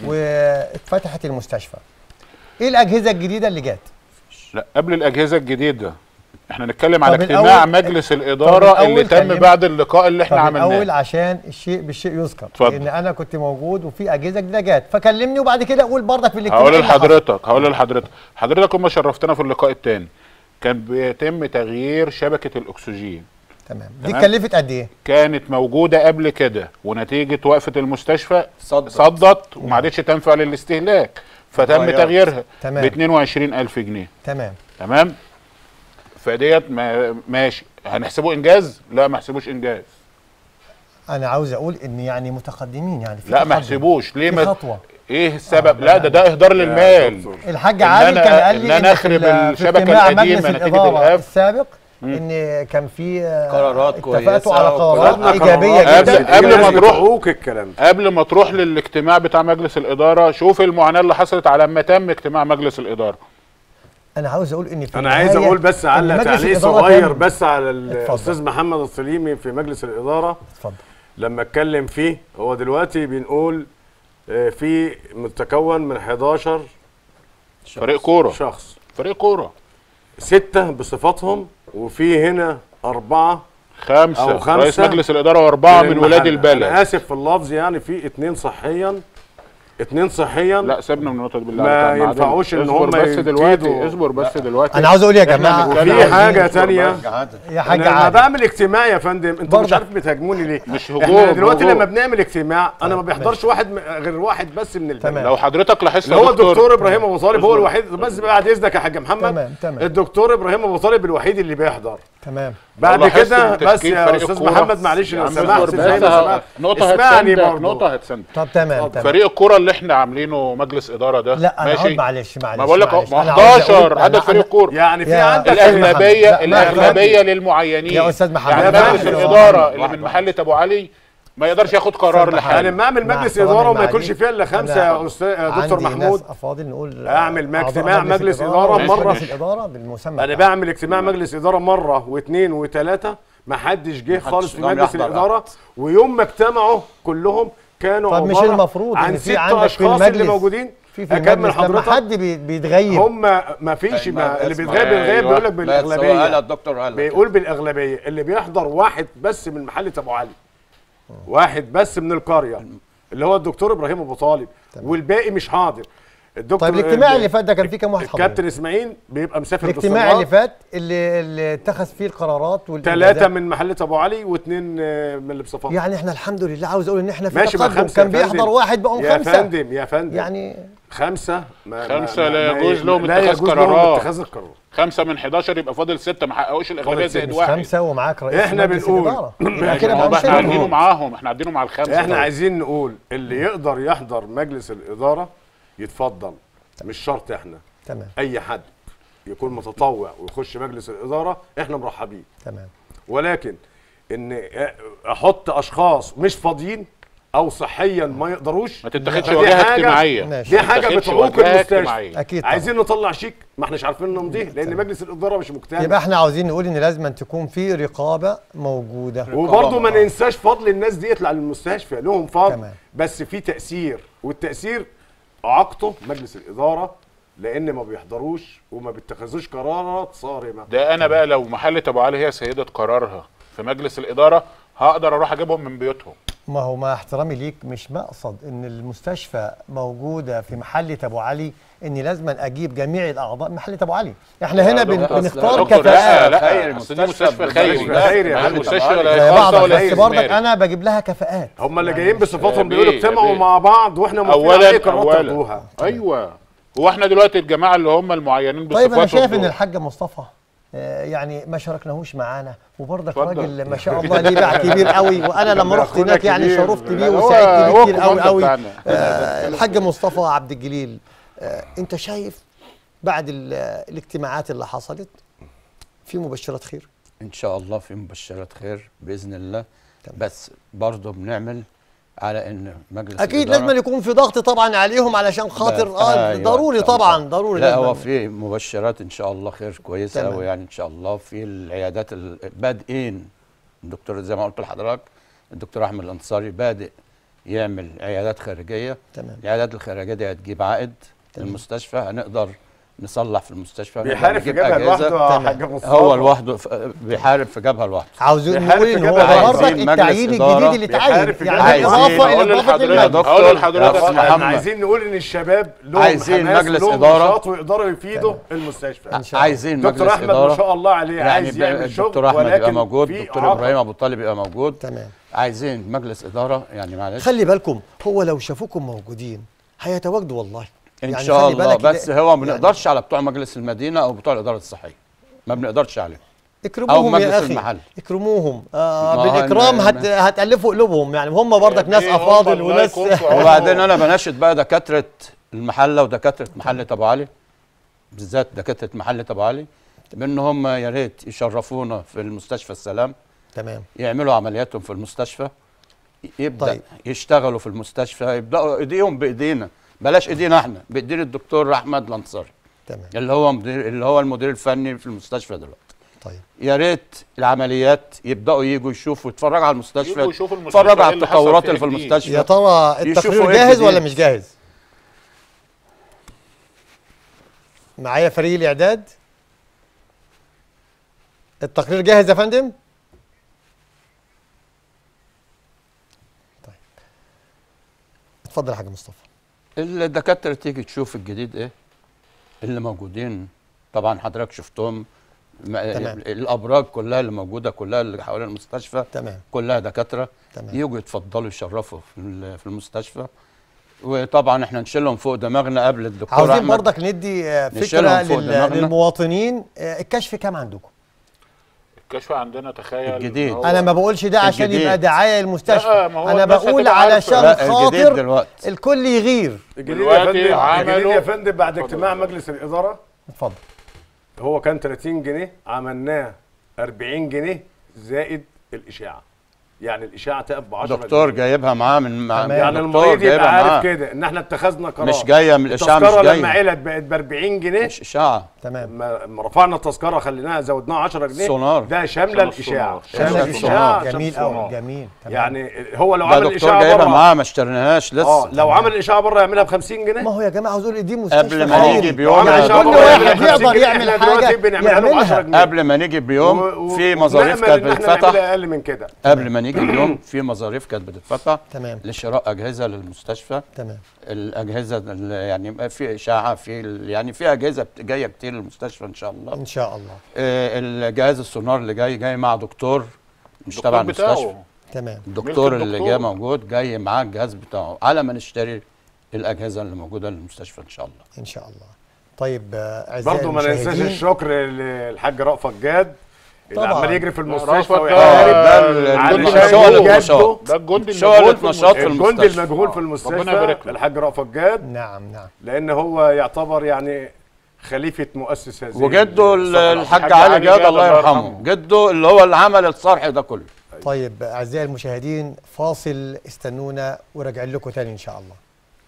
واتفتحت المستشفى ايه الاجهزه الجديده اللي جت لا قبل الاجهزه الجديده احنا نتكلم على طب اجتماع الأول- مجلس طب الاداره الأول اللي تم كلمني. بعد اللقاء اللي احنا طب عملناه الاول عشان الشيء بالشيء يذكر اتفضل. لان انا كنت موجود وفي اجهزه جديده جت فكلمني وبعد كده اقول برضك في الاجتماع هقول إيه اللي حصل. لحضرتك هقول لحضرتك حضرتك هم شرفتنا في اللقاء الثاني كان بيتم تغيير شبكه الاكسجين تمام دي تمام. اتكلفت قد ايه كانت موجوده قبل كده ونتيجه وقفه المستشفى صدت. صدت وما عادتش تنفع للاستهلاك فتم اتغيرت. تغييرها تمام. ب 22000 جنيه تمام تمام فديت ما ماشي هنحسبه انجاز لا ما احسبوش انجاز انا عاوز اقول ان يعني متقدمين يعني في لا ما تقدم. احسبوش ليه في ما خطوه ايه السبب آه، لا ده ده اهدار للمال دكتور. الحاج إن علي أنا- كان قال إن لي أنا في أخرب ال- في الشبكة اجتماع القديمة مجلس نتيجة الإدارة الإرهاب. السابق ان كان في آه، قرارات كويسة اتفقتوا على قرارات وقرارات ايجابيه قرارات جدا قبل- قبل ما لازم تروح- يدعوك الكلام ده قبل ما تروح للاجتماع بتاع مجلس الاداره شوف المعاناه اللي حصلت على ما تم اجتماع مجلس الاداره انا عاوز اقول ان في انا عايز النهاية اقول بس إن علق مجلس تعليق الإدارة صغير كان- بس على اتفضل. الاستاذ محمد السليمي في مجلس الاداره اتفضل لما اتكلم فيه هو دلوقتي بنقول آه، في متكون من 11 فريق كوره شخص فريق كوره ستة بصفاتهم وفي هنا أربعة خمسه, أو خمسة رئيس مجلس الاداره واربعه من ولاد المحل. أنا البلد آسف في اللفظ يعني في اتنين صحيا اتنين صحيا لا سيبنا من النقطه دي بالله ما عليك. معلش. ينفعوش إن اصبر هم بس دلوقتي يبتدوا- اصبر بس دلوقتي انا عاوز اقول يا إحنا جماعه بنتكلم إحنا في عاوزين- حاجة تانية يا حاج انا لما علي بعمل اجتماع يا فندم انتوا برضك. مش عارف بتهاجموني ليه مش احنا هجوم دلوقتي هجوم. لما بنعمل اجتماع انا ما طيب، بيحضرش واحد م- غير واحد بس من البلد تمام. لو حضرتك لاحظت اللي يا هو دكتور- الدكتور ابراهيم ابو طالب هو اصبر. الوحيد بس بعد اذنك يا حاج محمد تمام، تمام. الدكتور ابراهيم ابو طالب الوحيد اللي بيحضر تمام بعد لاحظت كده من بس تشكيل يا فريق استاذ الكورة. محمد معلش يا لو عم سمحت اصبر زي بس ما ه- سمحت نقطه اسمعني هتسندك برضه نقطه هتسندك طب تمام تمام فريق الكوره اللي احنا عاملينه مجلس اداره ده لا انا ماشي هقول معلش معلش ما بقول لك معلش. ما أنا عاوز أقول- 11 أنا- عدد فريق أنا- الكوره يعني في يا عندك الاغلبيه لا، ما- الاغلبيه للمعينين يا أستاذ محمد. يعني لا، مجلس لا، الاداره واحد، اللي واحد، من واحد. محله ابو علي ما يقدرش ياخد قرار أستاذ محمد. يعني لحاله لما اعمل مع مجلس احترامي اداره وما المعالي، يكونش فيها الا خمسه أنا يا استاذ يا دكتور عندي محمود ناس افاضل نقول أعمل ما أعضاء اجتماع مجلس إدارة ورئيس مرة. مجلس الاداره بالمسمى انا بتاعه. بعمل اجتماع مجلس اداره مره واثنين وثلاثه ما حدش جه خالص في جه مجلس يحضر الاداره أحد. ويوم ما اجتمعوا كلهم كانوا طب مش عبارة المفروض إن عن في ست عندك في اشخاص اللي المجلس موجودين في في اكمل المجلس لما حضرتك حد بي- بيتغيب هم ما فيش أيوة، ما اللي اسمع. بيتغيب بيتغيب أيوة. بيقول لك بس هو قال بالاغلبيه الدكتور قال لك. بيقول بالاغلبيه اللي بيحضر واحد بس من محله ابو علي واحد بس من القريه اللي هو الدكتور ابراهيم ابو طالب والباقي مش حاضر الدكتور طيب الاجتماع اللي فات ده كان فيه كام واحد حاضر؟ الكابتن اسماعيل بيبقى مسافر الاجتماع اللي فات اللي, اللي اتخذ فيه القرارات والإنجازات. ثلاثة من محلة أبو علي واثنين آه، من اللي بصفات يعني احنا الحمد لله عاوز اقول ان احنا في ماشي مع تقدم خمسة كان يا بيحضر فندم. واحد بقوا يا خمسه فندم يا فندم يعني خمسة ما خمسة ما- لا ما- يجوز لهم لا اتخاذ يجوز لهم قرارات. اتخاذ القرار خمسة من 11 يبقى فاضل ستة ما حققوش الأغلبية فاضل زائد ستة. واحد خمسه ومعاك رئيس إحنا مجلس بنقول. الإدارة. ماشي، يبقى كده ما هو بقى احنا مش عاملينه هينفع. معاهم احنا عاملينه مع الخمسة احنا طيب. عايزين نقول اللي يقدر يحضر مجلس الإدارة يتفضل مش شرط احنا تمام أي حد يكون متطوع ويخش مجلس الإدارة احنا مرحبين تمام ولكن ان احط اشخاص مش فاضيين او صحيا ما يقدروش ما تتخذش فدي واجهة حاجة- اجتماعية ماشي. دي ما حاجه تتخذش بتعوق واجهة المستشفى اجتماعية. اكيد طبعا. عايزين نطلع شيك ما احناش عارفين نمضيه لان مجلس الاداره مش مجتمع يبقى احنا عاوزين نقول ان لازم أن تكون في رقابه موجوده وبرضه ما طبعاً. ننساش فضل الناس ديت على المستشفى لهم فضل تمام. بس في تاثير والتاثير عقده مجلس الاداره لان ما بيحضروش وما بيتخذوش قرارات صارمه ده انا بقى لو محلة ابو علي هي سيدة قرارها في مجلس الإدارة هقدر اروح اجيبهم من بيوتهم ما هو مع احترامي ليك مش مقصد ان المستشفى موجوده في محله ابو علي اني لازم اجيب جميع الاعضاء من محله ابو علي احنا هنا بن- دكتور، بنختار دكتور، كفاءات لا خير، لا أصل دي مستشفى مستشفى خيري مستشفى خيري يا ما فندم. المستشفى زي ولا خاصة بعض ولا بس برضك استثماري. انا بجيب لها كفاءات هم اللي جايين بصفاتهم بيه- بيقولوا اجتمعوا بيه. مع بعض واحنا موافقين على اولا اي قرارات اولا تاخدوها ايوه هو احنا دلوقتي الجماعه اللي هم المعينين طيب انا بصفاتهم شايف ان دول. الحاج مصطفى آه، يعني ما شاركناهوش معانا وبرضك اتفضل. راجل ما شاء الله ليه باع كبير قوي وانا لما ده رحت أخونا هناك يعني كبير. شرفت بيه هو- وسعدت هو بيه كتير قوي الكوماندو قوي بتاعنا. آه، الحاج مصطفى عبد الجليل آه، انت شايف بعد ال- الاجتماعات اللي حصلت في مبشرات خير ان شاء الله في مبشرات خير باذن الله بس برضه بنعمل على ان مجلس اكيد الإدارة- لازم يكون في ضغط طبعا عليهم علشان خاطر بس- اه أيوة، ضروري إن شاء طبعا الله. ضروري لا لازم. هو في مبشرات ان شاء الله خير كويسه تمام. قوي يعني ان شاء الله في العيادات ال- بادئين الدكتور زي ما قلت لحضرتك الدكتور احمد الانصاري بادئ يعمل عيادات خارجيه تمام العيادات الخارجيه دي هتجيب عائد للمستشفى هنقدر نصلح في المستشفى نقدر بيحارب في نجيب جبهه أجهزة. لوحده يا تمام. حاج مصطفى هو لوحده ف- بيحارب في جبهه لوحده عاوزين بيحارب نقول في ان هو جبهة ده برضك عايزين مجلس التعيين إدارة الجديد اللي بيحارب اتعين في يعني جبهة. عايزين- اضافه أقول الى اضافه لحضرتك- المجلس أقول لحضرتك يا أستاذ احنا محمد. عايزين نقول ان الشباب لهم عايزين حماس مجلس لهم إدارة. نشاط ويقدروا يفيدوا المستشفى إن شاء الله. عايزين مجلس دكتور احمد إدارة ما شاء الله عليه يعني عايز يعمل شغل الدكتور احمد يبقى ولكن موجود في الدكتور عقب. ابراهيم ابو طالب يبقى موجود تمام عايزين مجلس اداره يعني معلش خلي بالكم هو لو شافوكم موجودين هيتواجدوا والله ان يعني شاء خلي الله بالك بس ده- هو ما يعني بنقدرش على بتوع مجلس المدينه او بتوع الاداره الصحيه ما بنقدرش عليهم اكرموهم مجلس يا اخي المحل. اكرموهم آه ما هو بالاكرام إن- هت... هتالفوا قلوبهم يعني هم برضك ناس إيه هم افاضل الله وناس يكون في عونهم. وبعدين انا بناشد بقى دكاتره المحله ودكاتره محله ابو علي بالذات دكاتره محله ابو علي بان هم يا ريت يشرفونا في المستشفى السلام تمام يعملوا عملياتهم في المستشفى يبدا طيب. طيب. يشتغلوا في المستشفى يبداوا ايديهم بايدينا بلاش ايدينا احنا بايدين الدكتور احمد الانصاري تمام اللي هو مدير اللي هو المدير الفني في المستشفى دلوقتي طيب يا ريت العمليات يبداوا يجوا يشوفوا يتفرجوا على المستشفى يجوا يشوفوا المستشفى يتفرجوا إيه على اللي حصل التطورات فيها اللي في جديد. المستشفى يا ترى يشوفوا التقرير إيه جاهز ولا الجديد. مش جاهز معايا فريق الاعداد التقرير جاهز يا فندم طيب اتفضل يا حاج مصطفى الدكاتره تيجي تشوف الجديد ايه اللي موجودين طبعا حضرتك شفتهم ما- تمام. الابراج كلها اللي موجوده كلها اللي حوالين المستشفى تمام كلها دكاتره تمام يجوا يتفضلوا يشرفوا في ال- في المستشفى وطبعا احنا نشيلهم فوق دماغنا قبل الدكتور عاوزين احمد برضك ندي آه، فكره نشيلهم فوق لل- دماغنا. للمواطنين آه، الكشف كام عندكم الكشف عندنا تخيل الجديد. إن هو- انا ما بقولش ده عشان الجديد. يبقى دعايه للمستشفى لا، ما هو انا الناس بقول هتبقى عارفة. علشان لا الجديد خاطر دلوقتي الكل يغير الجديد دلوقتي يا فندم الجديد عملوا- يا فندم بعد اتفضل. اجتماع مجلس الاداره اتفضل هو كان 30 جنيه عملناه 40 جنيه زائد الاشاعه يعني الاشاعه تقف ب 10 دكتور جايبها معاه من مع تمام. يعني دكتور المريض يبقى جايبها معاه. عارف كده ان احنا اتخذنا قرار مش جايه من الاشاعه مش التذكره لما جايه علت بقت ب 40 جنيه مش اشاعه تمام لما لما رفعنا التذكره خليناها زودناها 10 جنيه سونار. ده شامله عشان الاشاعه السونار. شامل عشان الاشاعه السونار. جميل عشان قوي السونار. جميل تمام. يعني هو لو ده عمل دكتور الاشاعه جايبها بره معاه ما اشتريناهاش اه لسه لو عمل الاشاعه بره يعملها ب 50 ما جنيه هو يا جماعه عاوز اقول دي مستشفى قبل ما خيري. نيجي بيوم عمل يا إشاعة كل بره دكتور يعملها واحد ب 50 يقدر جنيه. يعمل إحنا دلوقتي حاجة بنعملها له ب 10 يعملها. جنيه قبل ما نيجي بيوم و- و- في مظاريف ونأمل كانت إن إحنا بتتفتح نعملها اقل من كده قبل ما نيجي اليوم في مظاريف كانت بتتفتح تمام لشراء اجهزه للمستشفى تمام الاجهزه ال- يعني يبقى في اشاعه في ال- يعني في اجهزه بت- جايه كتير للمستشفى ان شاء الله ان شاء الله آه، الجهاز السونار اللي جاي جاي مع دكتور مش تبع الدكتور المستشفى بتاعه. تمام الدكتور ملك اللي الدكتور. جاي موجود جاي معاه الجهاز بتاعه على ما نشتري الاجهزه اللي موجوده للمستشفى ان شاء الله ان شاء الله طيب آه، اعزائي برضه ما ننساش المشاهدين الشكر للحاج رأفت جاد اللي طبعاً. عمال يجري في رأفت المستشفى ده- ويحارب ده ال- علشان الجندي شغل يجدوا النشاط ده الجندي شغل الموجود في نشاط في المستشفى. الجندي المستشفى. المجهول في ربنا المستشفى يبارك له. الحاج رأفت جاد نعم نعم لان هو يعتبر يعني خليفه مؤسس هذه وجده ال- الصحراء. الحاج علي جاد الله يرحمه جده اللي هو اللي عمل الصرح ده كله طيب اعزائي المشاهدين فاصل استنونا وراجعين لكم تاني ان شاء الله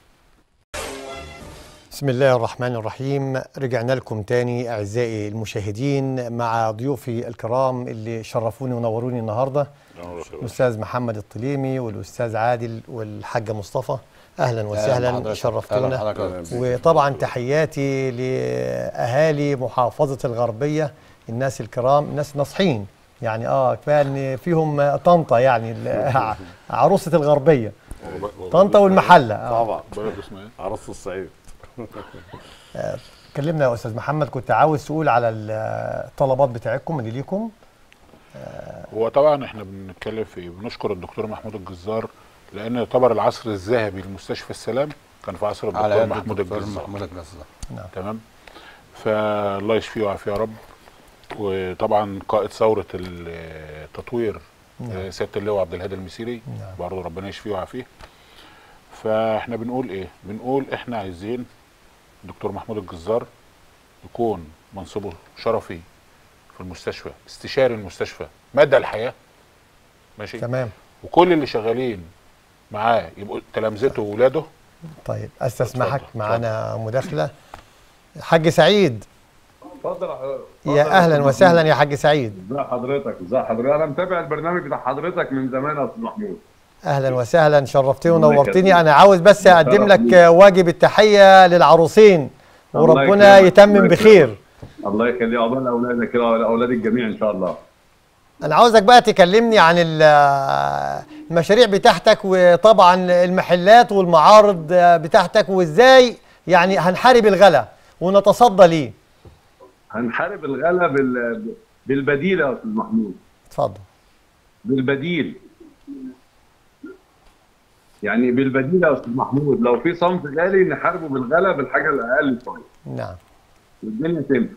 بسم الله الرحمن الرحيم رجعنا لكم تاني اعزائي المشاهدين مع ضيوفي الكرام اللي شرفوني ونوروني النهارده الاستاذ محمد الطليمي والاستاذ عادل والحاج مصطفى اهلا وسهلا أهلاً شرفتونا حضرتك. وطبعا تحياتي لاهالي محافظه الغربيه الناس الكرام ناس ناصحين يعني اه كفايه ان فيهم طنطا يعني ال- عروسه الغربيه طنطا والمحله آه. طبعا بلد اسمها ايه؟ عروس الصعيد كلمنا يا استاذ محمد كنت عاوز تقول على الطلبات بتاعتكم اللي ليكم هو طبعا احنا بنتكلم في إيه؟ بنشكر الدكتور محمود الجزار لان يعتبر العصر الذهبي لمستشفى السلام كان في عصر على الدكتور يد محمود الدكتور الجزار محمود الجزار تمام فالله يشفيه ويعافيه يا رب وطبعا قائد ثوره التطوير آه، سياده اللواء عبد الهادي المسيري نعم. برضه ربنا يشفيه ويعافيه فاحنا بنقول ايه بنقول احنا عايزين دكتور محمود الجزار يكون منصبه شرفي في المستشفى استشاري المستشفى مدى الحياه ماشي تمام وكل اللي شغالين معاه يبقوا تلامذته واولاده طيب استسمحك اتفضل، معانا مداخله حاج سعيد اتفضل يا يا اهلا وسهلا يا حاج سعيد ازي حضرتك ازي حضرتك انا متابع البرنامج بتاع حضرتك من زمان يا استاذ محمود اهلا وسهلا شرفتني الله ونورتني يخليك. انا عاوز بس اقدم لك واجب التحيه للعروسين الله وربنا يكرمك. يتمم الله بخير الله يخلي عقبال اولادك كده وعلى اولاد الجميع ان شاء الله انا عاوزك بقى تكلمني عن ال- المشاريع بتاعتك وطبعا المحلات والمعارض بتاعتك وازاي يعني هنحارب الغلا ونتصدى ليه هنحارب الغلا بال... بالبديل يا استاذ محمود اتفضل بالبديل يعني بالبديل يا استاذ محمود لو في صنف غالي نحاربه بالغلا بالحاجه الاقل شويه نعم والدنيا تمشي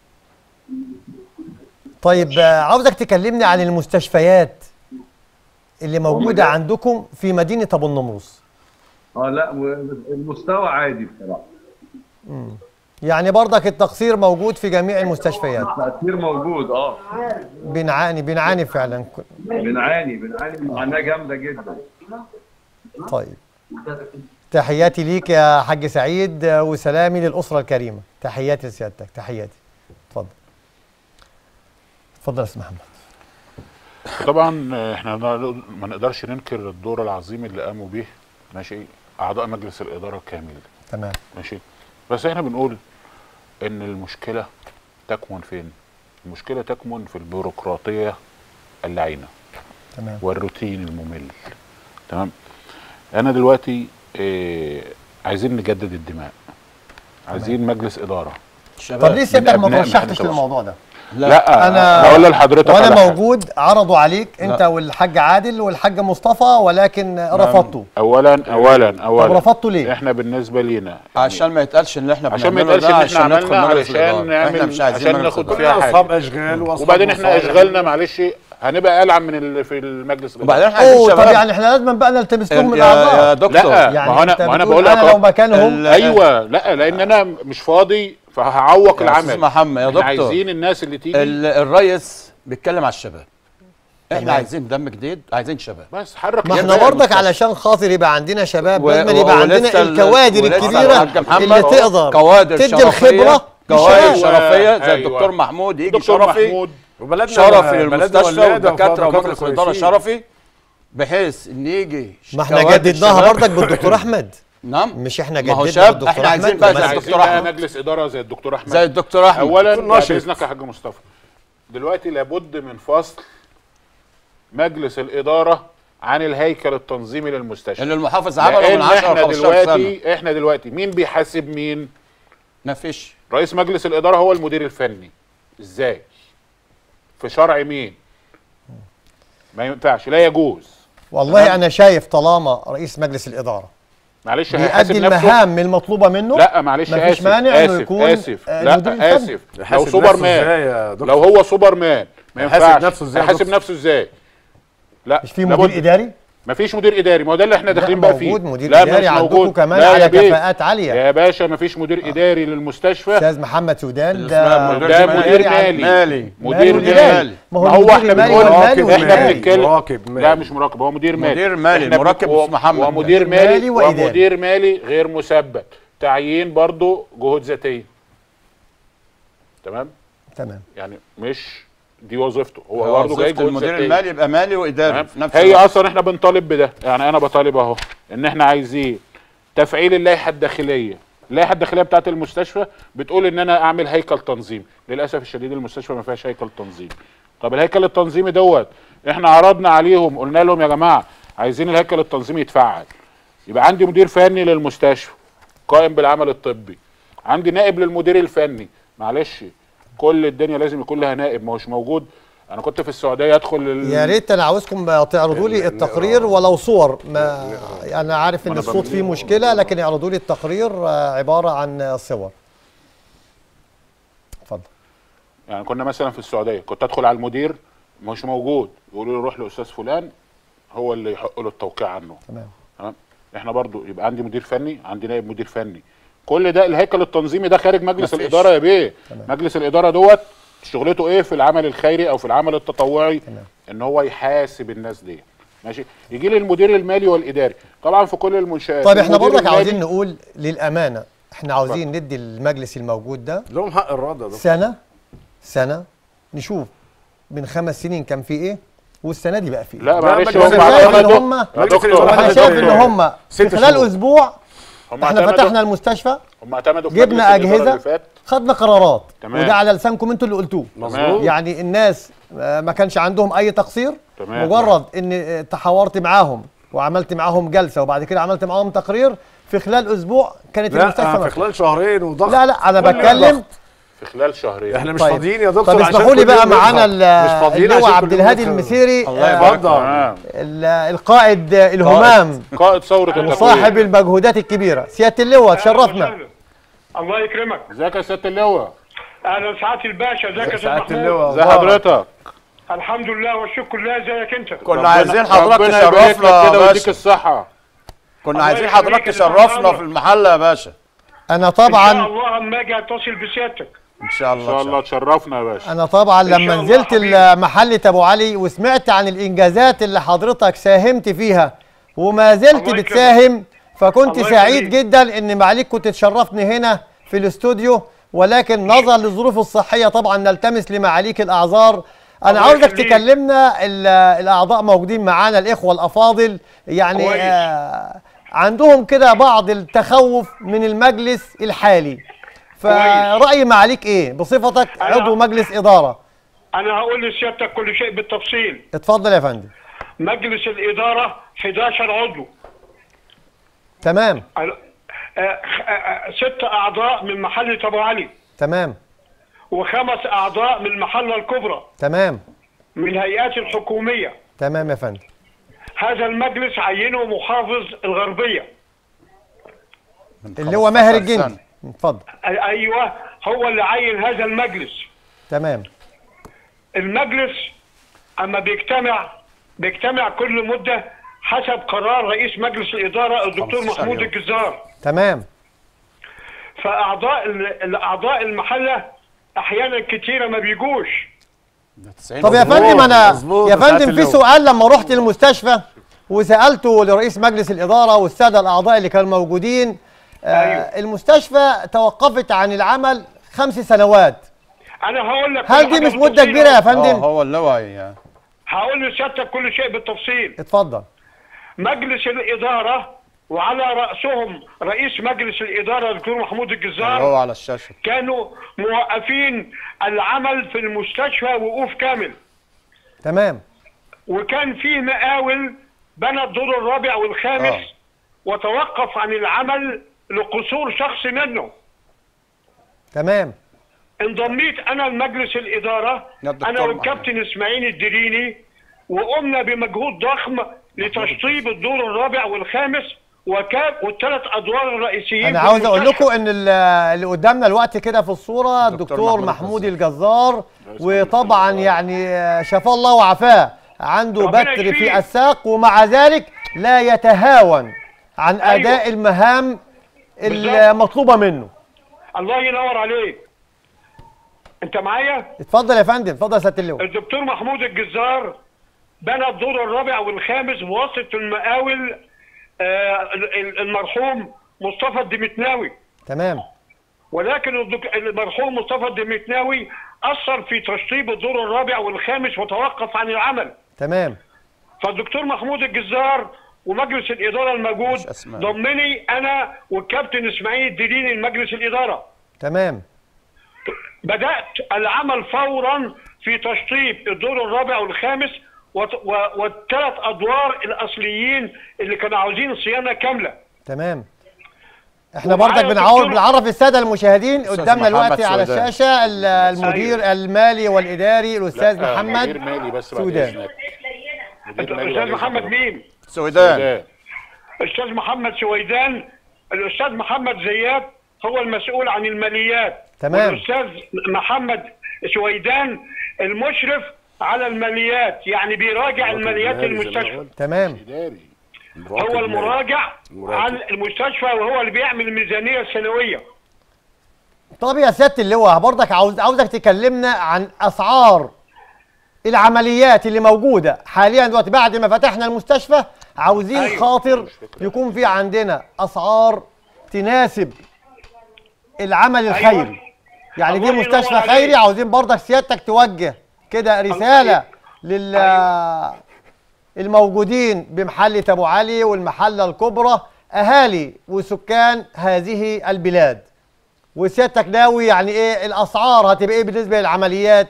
طيب آه، عاوزك تكلمني عن المستشفيات اللي موجودة مجال. عندكم في مدينة أبو النمرس اه لا و- المستوى عادي بصراحه يعني برضك التقصير موجود في جميع المستشفيات التاثير موجود اه بنعاني بنعاني فعلا بنعاني بنعاني معاناه جامده جدا طيب تحياتي ليك يا حاج سعيد آه، وسلامي للأسرة الكريمة تحياتي لسيادتك تحياتي اتفضل اتفضل يا استاذ محمد طبعا احنا ما نقدرش ننكر الدور العظيم اللي قاموا به ماشي اعضاء مجلس الاداره الكامل تمام ماشي بس احنا بنقول ان المشكله تكمن فين المشكله تكمن في البيروقراطيه اللعينه تمام والروتين الممل تمام انا دلوقتي اه عايزين نجدد الدماء عايزين مجلس اداره الشباب طب ليه سيادتك ما أبناء ترشحتش محنة للموضوع ده؟ لا, لا أنا- انا اقول لحضرتك على وانا حاجة. موجود عرضوا عليك انت والحاج عادل والحاج مصطفى ولكن رفضتوا اولا اولا طب اولا رفضتوا ليه؟ احنا بالنسبه لينا يعني عشان ما يتقالش ان احنا عشان ما بنعمله يتقالش ده ان احنا عشان عملنا ندخل مجلس علشان الإدارة. احنا نعمل مش عايزين عشان مجلس ناخد الإدارة. فيها كلنا حاجه اصحاب اشغال واصحاب وبعدين احنا مصالح. اشغالنا معلش هنبقى العن من ال... في المجلس وبعدين الإداري. احنا عايزين اوه طب شباب يعني احنا لازم بقى نلتمس لهم ال- يا, يا الاعذار دكتور لا يعني ما هو انا أنت ما انا بتقول بقول لك أنا لو أهو. مكانهم ال- ايوه لا لان انا مش فاضي فهعوق يا أستاذ العمل محمد يا احنا دكتور عايزين الناس اللي تيجي ال- الريس بيتكلم على الشباب احنا عايزين دم جديد عايزين شباب بس حرك ما يا احنا باشا. برضك علشان خاطر يبقى عندنا شباب و- لازم و- يبقى عندنا ولسه ال- الكوادر ولسه الكبيره الحاج محمد اللي تقدر كوادر تدي شرفية، الخبره كوادر للشباب. شرفيه زي أيوة. الدكتور محمود يجي دكتور شرفي محمود وبلدنا شرفي بلدنا للمستشفى ولادة والدكاتره وفيها ومجلس دكاترة الاداره كويسين. شرفي بحيث ان يجي ما احنا كوادر جددناها شباب. برضك بالدكتور احمد نعم مش احنا ما هو جددنا شاب بالدكتور احنا عايزين أحمد بقى وما زي عايزين- الدكتور عايزين بقى احمد مجلس اداره زي الدكتور احمد زي الدكتور احمد اولا دكتور بعد ناشط. اذنك يا حاج مصطفى دلوقتي لابد من فصل مجلس الاداره عن الهيكل التنظيمي للمستشفى اللي المحافظ عمله من لان 10 احنا ل 15 سنه دلوقتي احنا دلوقتي مين بيحاسب مين ما فيش رئيس مجلس الاداره هو المدير الفني ازاي في شرع مين ما ينفعش لا يجوز والله انا شايف طالما رئيس مجلس الاداره معلش هيحاسب بيأدي نفسه المهام المطلوبه منه لا معلش مفيش اسف مانع إنه اسف يكون، اسف آه، لا المدير الفني. اسف لو يحاسب سوبر نفسه مان ازاي يا دكتور؟ لو هو سوبر مان ما يحاسب ينفعش نفسه ازاي يا يحاسب دكتور؟ نفسه ازاي لا مش في لابد- مدير اداري مفيش مدير اداري ما هو ده اللي احنا داخلين بقى فيه موجود مدير لا إداري مش عندكم موجود كمان لا على يا بيه. كفاءات عالية. يا باشا مفيش مدير اداري للمستشفى استاذ محمد سودان اللي ده اسمها مدير ده مالي. مدير عن- مالي مالي. مدير مالي مالي مالي. ما ما هو هو المدير احنا المالي بنقول والمالي احنا والإداري. بنتكلم مراقب مالي. لا مش مراقب هو مدير مالي مدير مالي، احنا مراقب بنك- اسمه محمد. ومدير مالي مالي وإداري. ومدير مالي غير مثبت تعيين برضو جهود ذاتيه تمام تمام يعني مش دي وظيفته هو هو برضه جاي وظيفة جهود المدير ذاتية. المالي يبقى مالي واداري تمام؟ في نفس هي الوقت. اصلا احنا بنطالب بده يعني انا بطالب اهو ان احنا عايزين تفعيل اللائحه الداخليه اللائحه الداخليه بتاعت المستشفى بتقول ان انا اعمل هيكل تنظيم للاسف الشديد المستشفى ما فيهاش هيكل تنظيم طب الهيكل التنظيمي دوت احنا عرضنا عليهم قلنا لهم يا جماعه عايزين الهيكل التنظيمي يتفعل يبقى عندي مدير فني للمستشفى قائم بالعمل الطبي عندي نائب للمدير الفني معلش كل الدنيا لازم يكون لها نائب ما هوش موجود انا كنت في السعوديه ادخل ال- يا ريت انا عاوزكم تعرضوا لي التقرير ولو صور ما انا عارف ان أنا الصوت فيه بمليه. مشكله لكن اعرضوا لي التقرير آه، عباره عن صور اتفضل يعني كنا مثلا في السعوديه كنت ادخل على المدير مش موجود يقولوا لي روح لاستاذ فلان هو اللي يحق له التوقيع عنه تمام تمام احنا برضو يبقى عندي مدير فني عندي نائب مدير فني كل ده الهيكل التنظيمي ده خارج مجلس مفيش. الاداره يا بيه مجلس الاداره دوت شغلته ايه في العمل الخيري او في العمل التطوعي تمام. ان هو يحاسب الناس دي ماشي يجي لي المدير المالي والاداري طبعا في كل المنشات طيب احنا المدير برضك المالي- عاوزين نقول للامانه احنا عاوزين ندي المجلس الموجود ده لهم حق الرد يا دكتور سنه سنه نشوف من خمس سنين كان في ايه والسنه دي بقى في ايه لا لا، معلش مجلس هم الإدارة اعتمدوا اللي هم- يا مجلس دكتور الإدارة وانا حدد شايف دكتور. ان هم في ست خلال شهور. اسبوع هم احنا اعتمدوا- فتحنا المستشفى هم اعتمدوا في جبنا مجلس الإدارة اجهزه اللي فات. خدنا قرارات تمام. وده على لسانكم انتوا اللي قلتوه مظبوط يعني الناس آه، ما كانش عندهم اي تقصير تمام. مجرد ان آه، تحاورت معاهم وعملت معاهم جلسه وبعد كده عملت معاهم تقرير في خلال اسبوع كانت لا المستشفى آه، في مفتوحة. خلال شهرين وضغط لا لا انا كل بتكلم ضغط. في خلال شهرين احنا مش طيب. فاضيين يا دكتور طب عشان اسمحوا لي كل بقى يوم معانا نضغط. مش فاضيين اللي هو عشان عبد كل يوم الهادي نضغط. المسيري الله آه، يبارك اتفضل تمام ال- القائد آه، الهمام قائد ثوره التطوير وصاحب المجهودات الكبيره سياده اللواء تشرفنا وسهلا. الله يكرمك ازيك يا سياده اللواء اهلا سعاده الباشا ازيك يا استاذ سعاده محمود اللواء ازي الله. حضرتك الحضرتك لله والشكر لله ازيك انت كنا عايزين حضرتك ربنا يبارك لك تشرفنا كده يا ويديك باشا الصحه كنا الله عايزين يخليك حضرتك يا تشرفنا فندم. في المحل يا باشا انا ان شاء طبعا الله اما اجي اتصل بسيادتك ان شاء ان الله شاء الله تشرفنا يا باشا انا طبعا إن شاء لما الله نزلت حبيبي. محل ابو علي وسمعت عن الانجازات اللي حضرتك ساهمت فيها وما زلت الله يكرمك. بتساهم فكنت الله سعيد يخليك. جدا ان معاليك كنت تشرفني هنا في الاستوديو ولكن نظرا للظروف الصحيه طبعا نلتمس لمعاليك الاعذار انا الله عاوزك يخليك. تكلمنا ال- الاعضاء موجودين معانا الاخوه الافاضل يعني كويس. آه عندهم كده بعض التخوف من المجلس الحالي فرأي معاليك ايه بصفتك أنا- عضو مجلس اداره انا هقول لسيادتك كل شيء بالتفصيل اتفضل يا فندم مجلس الاداره 11 عضو تمام أنا- آه، آه، آه، ست اعضاء من محله ابو علي تمام وخمس اعضاء من المحله الكبرى تمام من الهيئات الحكوميه تمام يا فندم هذا المجلس عينه محافظ الغربيه اللي هو ماهر الجندي اتفضل آه، ايوه هو اللي عين هذا المجلس تمام المجلس اما بيجتمع بيجتمع كل مده حسب قرار رئيس مجلس الاداره الدكتور 15 محمود يوم. الجزار تمام فاعضاء ال- الاعضاء المحله احيانا كتيره ما بيجوش ده 90 طب يا مظبوط، فندم انا مظبوط، يا ساعات فندم في اللواء. سؤال لما رحت المستشفى وسالته لرئيس مجلس الاداره والساده الاعضاء اللي كانوا موجودين آه أيوه. المستشفى توقفت عن العمل خمس سنوات انا هقول لك هل كل دي حاجة مش مده بالتفصيل كبيره يا اه فندم هو اللواء يعني هقول لسيادتك كل شيء بالتفصيل اتفضل مجلس الاداره وعلى راسهم رئيس مجلس الاداره الدكتور محمود اللي هو الجزار على الشاشه كانوا موقفين العمل في المستشفى وقوف كامل تمام وكان فيه مقاول بنى الدور الرابع والخامس آه. وتوقف عن العمل لقصور شخص منه تمام انضميت انا لمجلس الاداره يا دكتور انا محمد. والكابتن اسماعيل الدريني وقمنا بمجهود ضخم لتشطيب الدور الرابع والخامس وكاب والثلاث ادوار الرئيسيين انا في عاوز اقول المستشفى. لكم ان ال- اللي قدامنا الوقت كده في الصوره الدكتور محمود محمود الجزار وطبعا يعني آه، شفاه الله وعافاه عنده ربنا بتر في يشفيه. الساق ومع ذلك لا يتهاون عن أيوة. اداء المهام بالظبط. المطلوبه منه الله ينور عليك انت معايا اتفضل يا فندم اتفضل يا سياده اللواء الدكتور محمود الجزار بنى الدور الرابع والخامس بواسطه المقاول آه، ال- ال- المرحوم مصطفى الدمتناوي تمام ولكن الدك- المرحوم مصطفى الدمتناوي اثر في تشطيب الدور الرابع والخامس وتوقف عن العمل تمام فالدكتور محمود الجزار ومجلس الاداره الموجود مش أسماء. ضمني انا والكابتن اسماعيل الدليلي لمجلس الاداره تمام بدات العمل فورا في تشطيب الدور الرابع والخامس وت- و- والثلاث ادوار الاصليين اللي كانوا عاوزين صيانه كامله تمام احنا ومعايا برضك بنعرف الدكتور- بنعرف الساده المشاهدين أستاذ قدامنا محمد الوقت على سودان. الشاشه ال- المدير المالي والاداري الاستاذ لا، محمد مدير مالي بس بعد سودان إذنك. مدير مالي الاستاذ بعد محمد إذنك. مين سويدان سودان. الاستاذ محمد سويدان الاستاذ محمد زياد هو المسؤول عن الماليات تمام. والاستاذ محمد سويدان المشرف على الماليات يعني بيراجع الماليات المالي زي ما المستشفى قلت. تمام إداري مراقب هو مالي. المراجع المراقب. عن المستشفى وهو اللي بيعمل الميزانيه السنويه طب يا سياده اللواء برضك عاوز عاوزك تكلمنا عن اسعار العمليات اللي موجوده حاليا دلوقتي بعد ما فتحنا المستشفى عاوزين أيوة. خاطر يكون في عندنا اسعار تناسب العمل الخيري يعني دي الله ينور مستشفى عليك. خيري عاوزين برضك سيادتك توجه كده رساله لل الموجودين بمحلة أبو علي والمحلة الكبرى أهالي وسكان هذه البلاد وسيادتك ناوي يعني إيه الأسعار هتبقى إيه بالنسبة للعمليات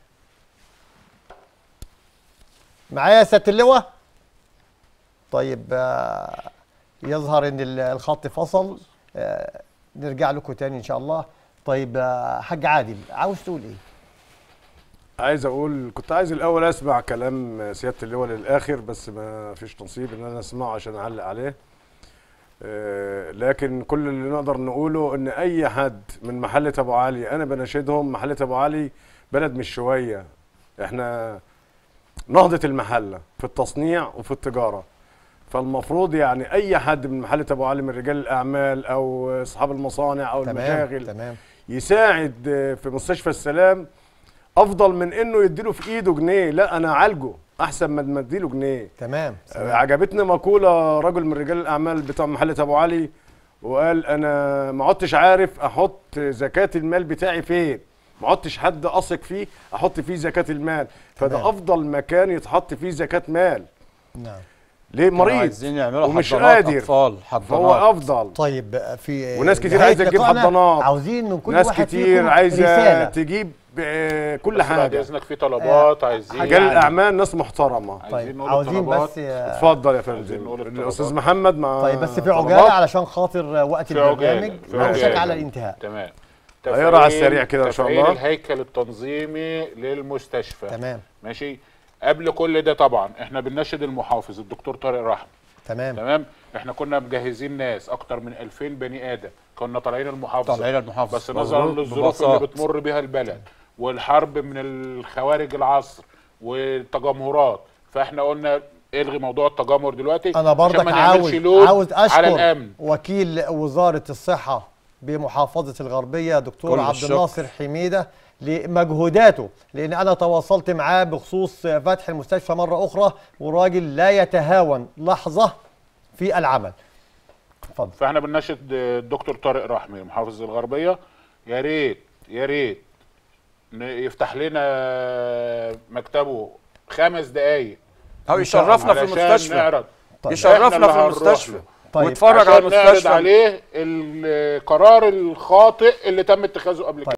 معايا يا سيادة اللواء طيب آه، يظهر إن ال- الخط فصل آه، نرجع لكم تاني إن شاء الله طيب آه، حاج عادل عاوز تقول إيه عايز اقول كنت عايز الاول اسمع كلام سياده اللواء للاخر بس ما فيش نصيب ان انا اسمعه عشان اعلق عليه آه، لكن كل اللي نقدر نقوله ان اي حد من محله ابو علي انا بناشدهم محله ابو علي بلد مش شويه احنا نهضه المحله في التصنيع وفي التجاره فالمفروض يعني اي حد من محله ابو علي من رجال الاعمال او اصحاب المصانع او تمام المشاغل تمام يساعد في مستشفى السلام افضل من انه يديله في ايده جنيه لا انا اعالجه احسن ما ما اديله جنيه تمام آه، عجبتني مقوله رجل من رجال الاعمال بتاع محله ابو علي وقال انا ما عدتش عارف احط زكاه المال بتاعي فين ما عدتش حد اثق فيه احط فيه زكاه المال فده تمام. افضل مكان يتحط فيه زكاه مال نعم ليه كانوا مريض عايزين يعملوا ومش حضانات قادر. اطفال فهو حضانات افضل طيب في وناس كتير نهاية عايزة تجيب لقائنا حضانات. عاوزين من كل ناس واحد كتير فيكم عايزه رسالة تجيب آه، كل بس بعد حاجه اذنك في طلبات عايزين رجال الاعمال ناس محترمه عايزين طيب نقول عاوزين الطلبات. بس آه، اتفضل يا عايزين نقول فندم الطلبات. الاستاذ محمد مع طيب بس في طلبات. عجاله علشان خاطر وقت في عجالة، البرنامج في نوشك عجالة. على الانتهاء تمام هيقرا على تفعيل- السريع كده إن شاء تفعيل الله. الهيكل التنظيمي للمستشفى تمام ماشي قبل كل ده طبعا احنا بنناشد المحافظ الدكتور طارق رحمه تمام تمام احنا كنا مجهزين ناس اكتر من 2000 بني ادم كنا طالعين المحافظه طالعين المحافظة. بس نظرا مظبوط. للظروف اللي ببساطة. بتمر بها البلد والحرب من الخوارج العصر والتجمهرات فاحنا قلنا الغي موضوع التجمهر دلوقتي انا عشان برضك ما نعملش عاوز لود عاوز على اشكر الامن وكيل وزاره الصحه بمحافظه الغربيه دكتور كل عبد الشكر. الناصر حميده لمجهوداته لان انا تواصلت معاه بخصوص فتح المستشفى مره اخرى وراجل لا يتهاون لحظه في العمل اتفضل فاحنا بنناشد الدكتور طارق رحمي محافظ الغربيه يا ريت يا ريت ن- يفتح لنا مكتبه خمس دقايق او يشرفنا في علشان المستشفى نعرض إحنا يشرفنا اللي في هنروح المستشفى له. طيب. ويتفرج على عشان نعرض المستشفى عليه القرار الخاطئ اللي تم اتخاذه قبل كده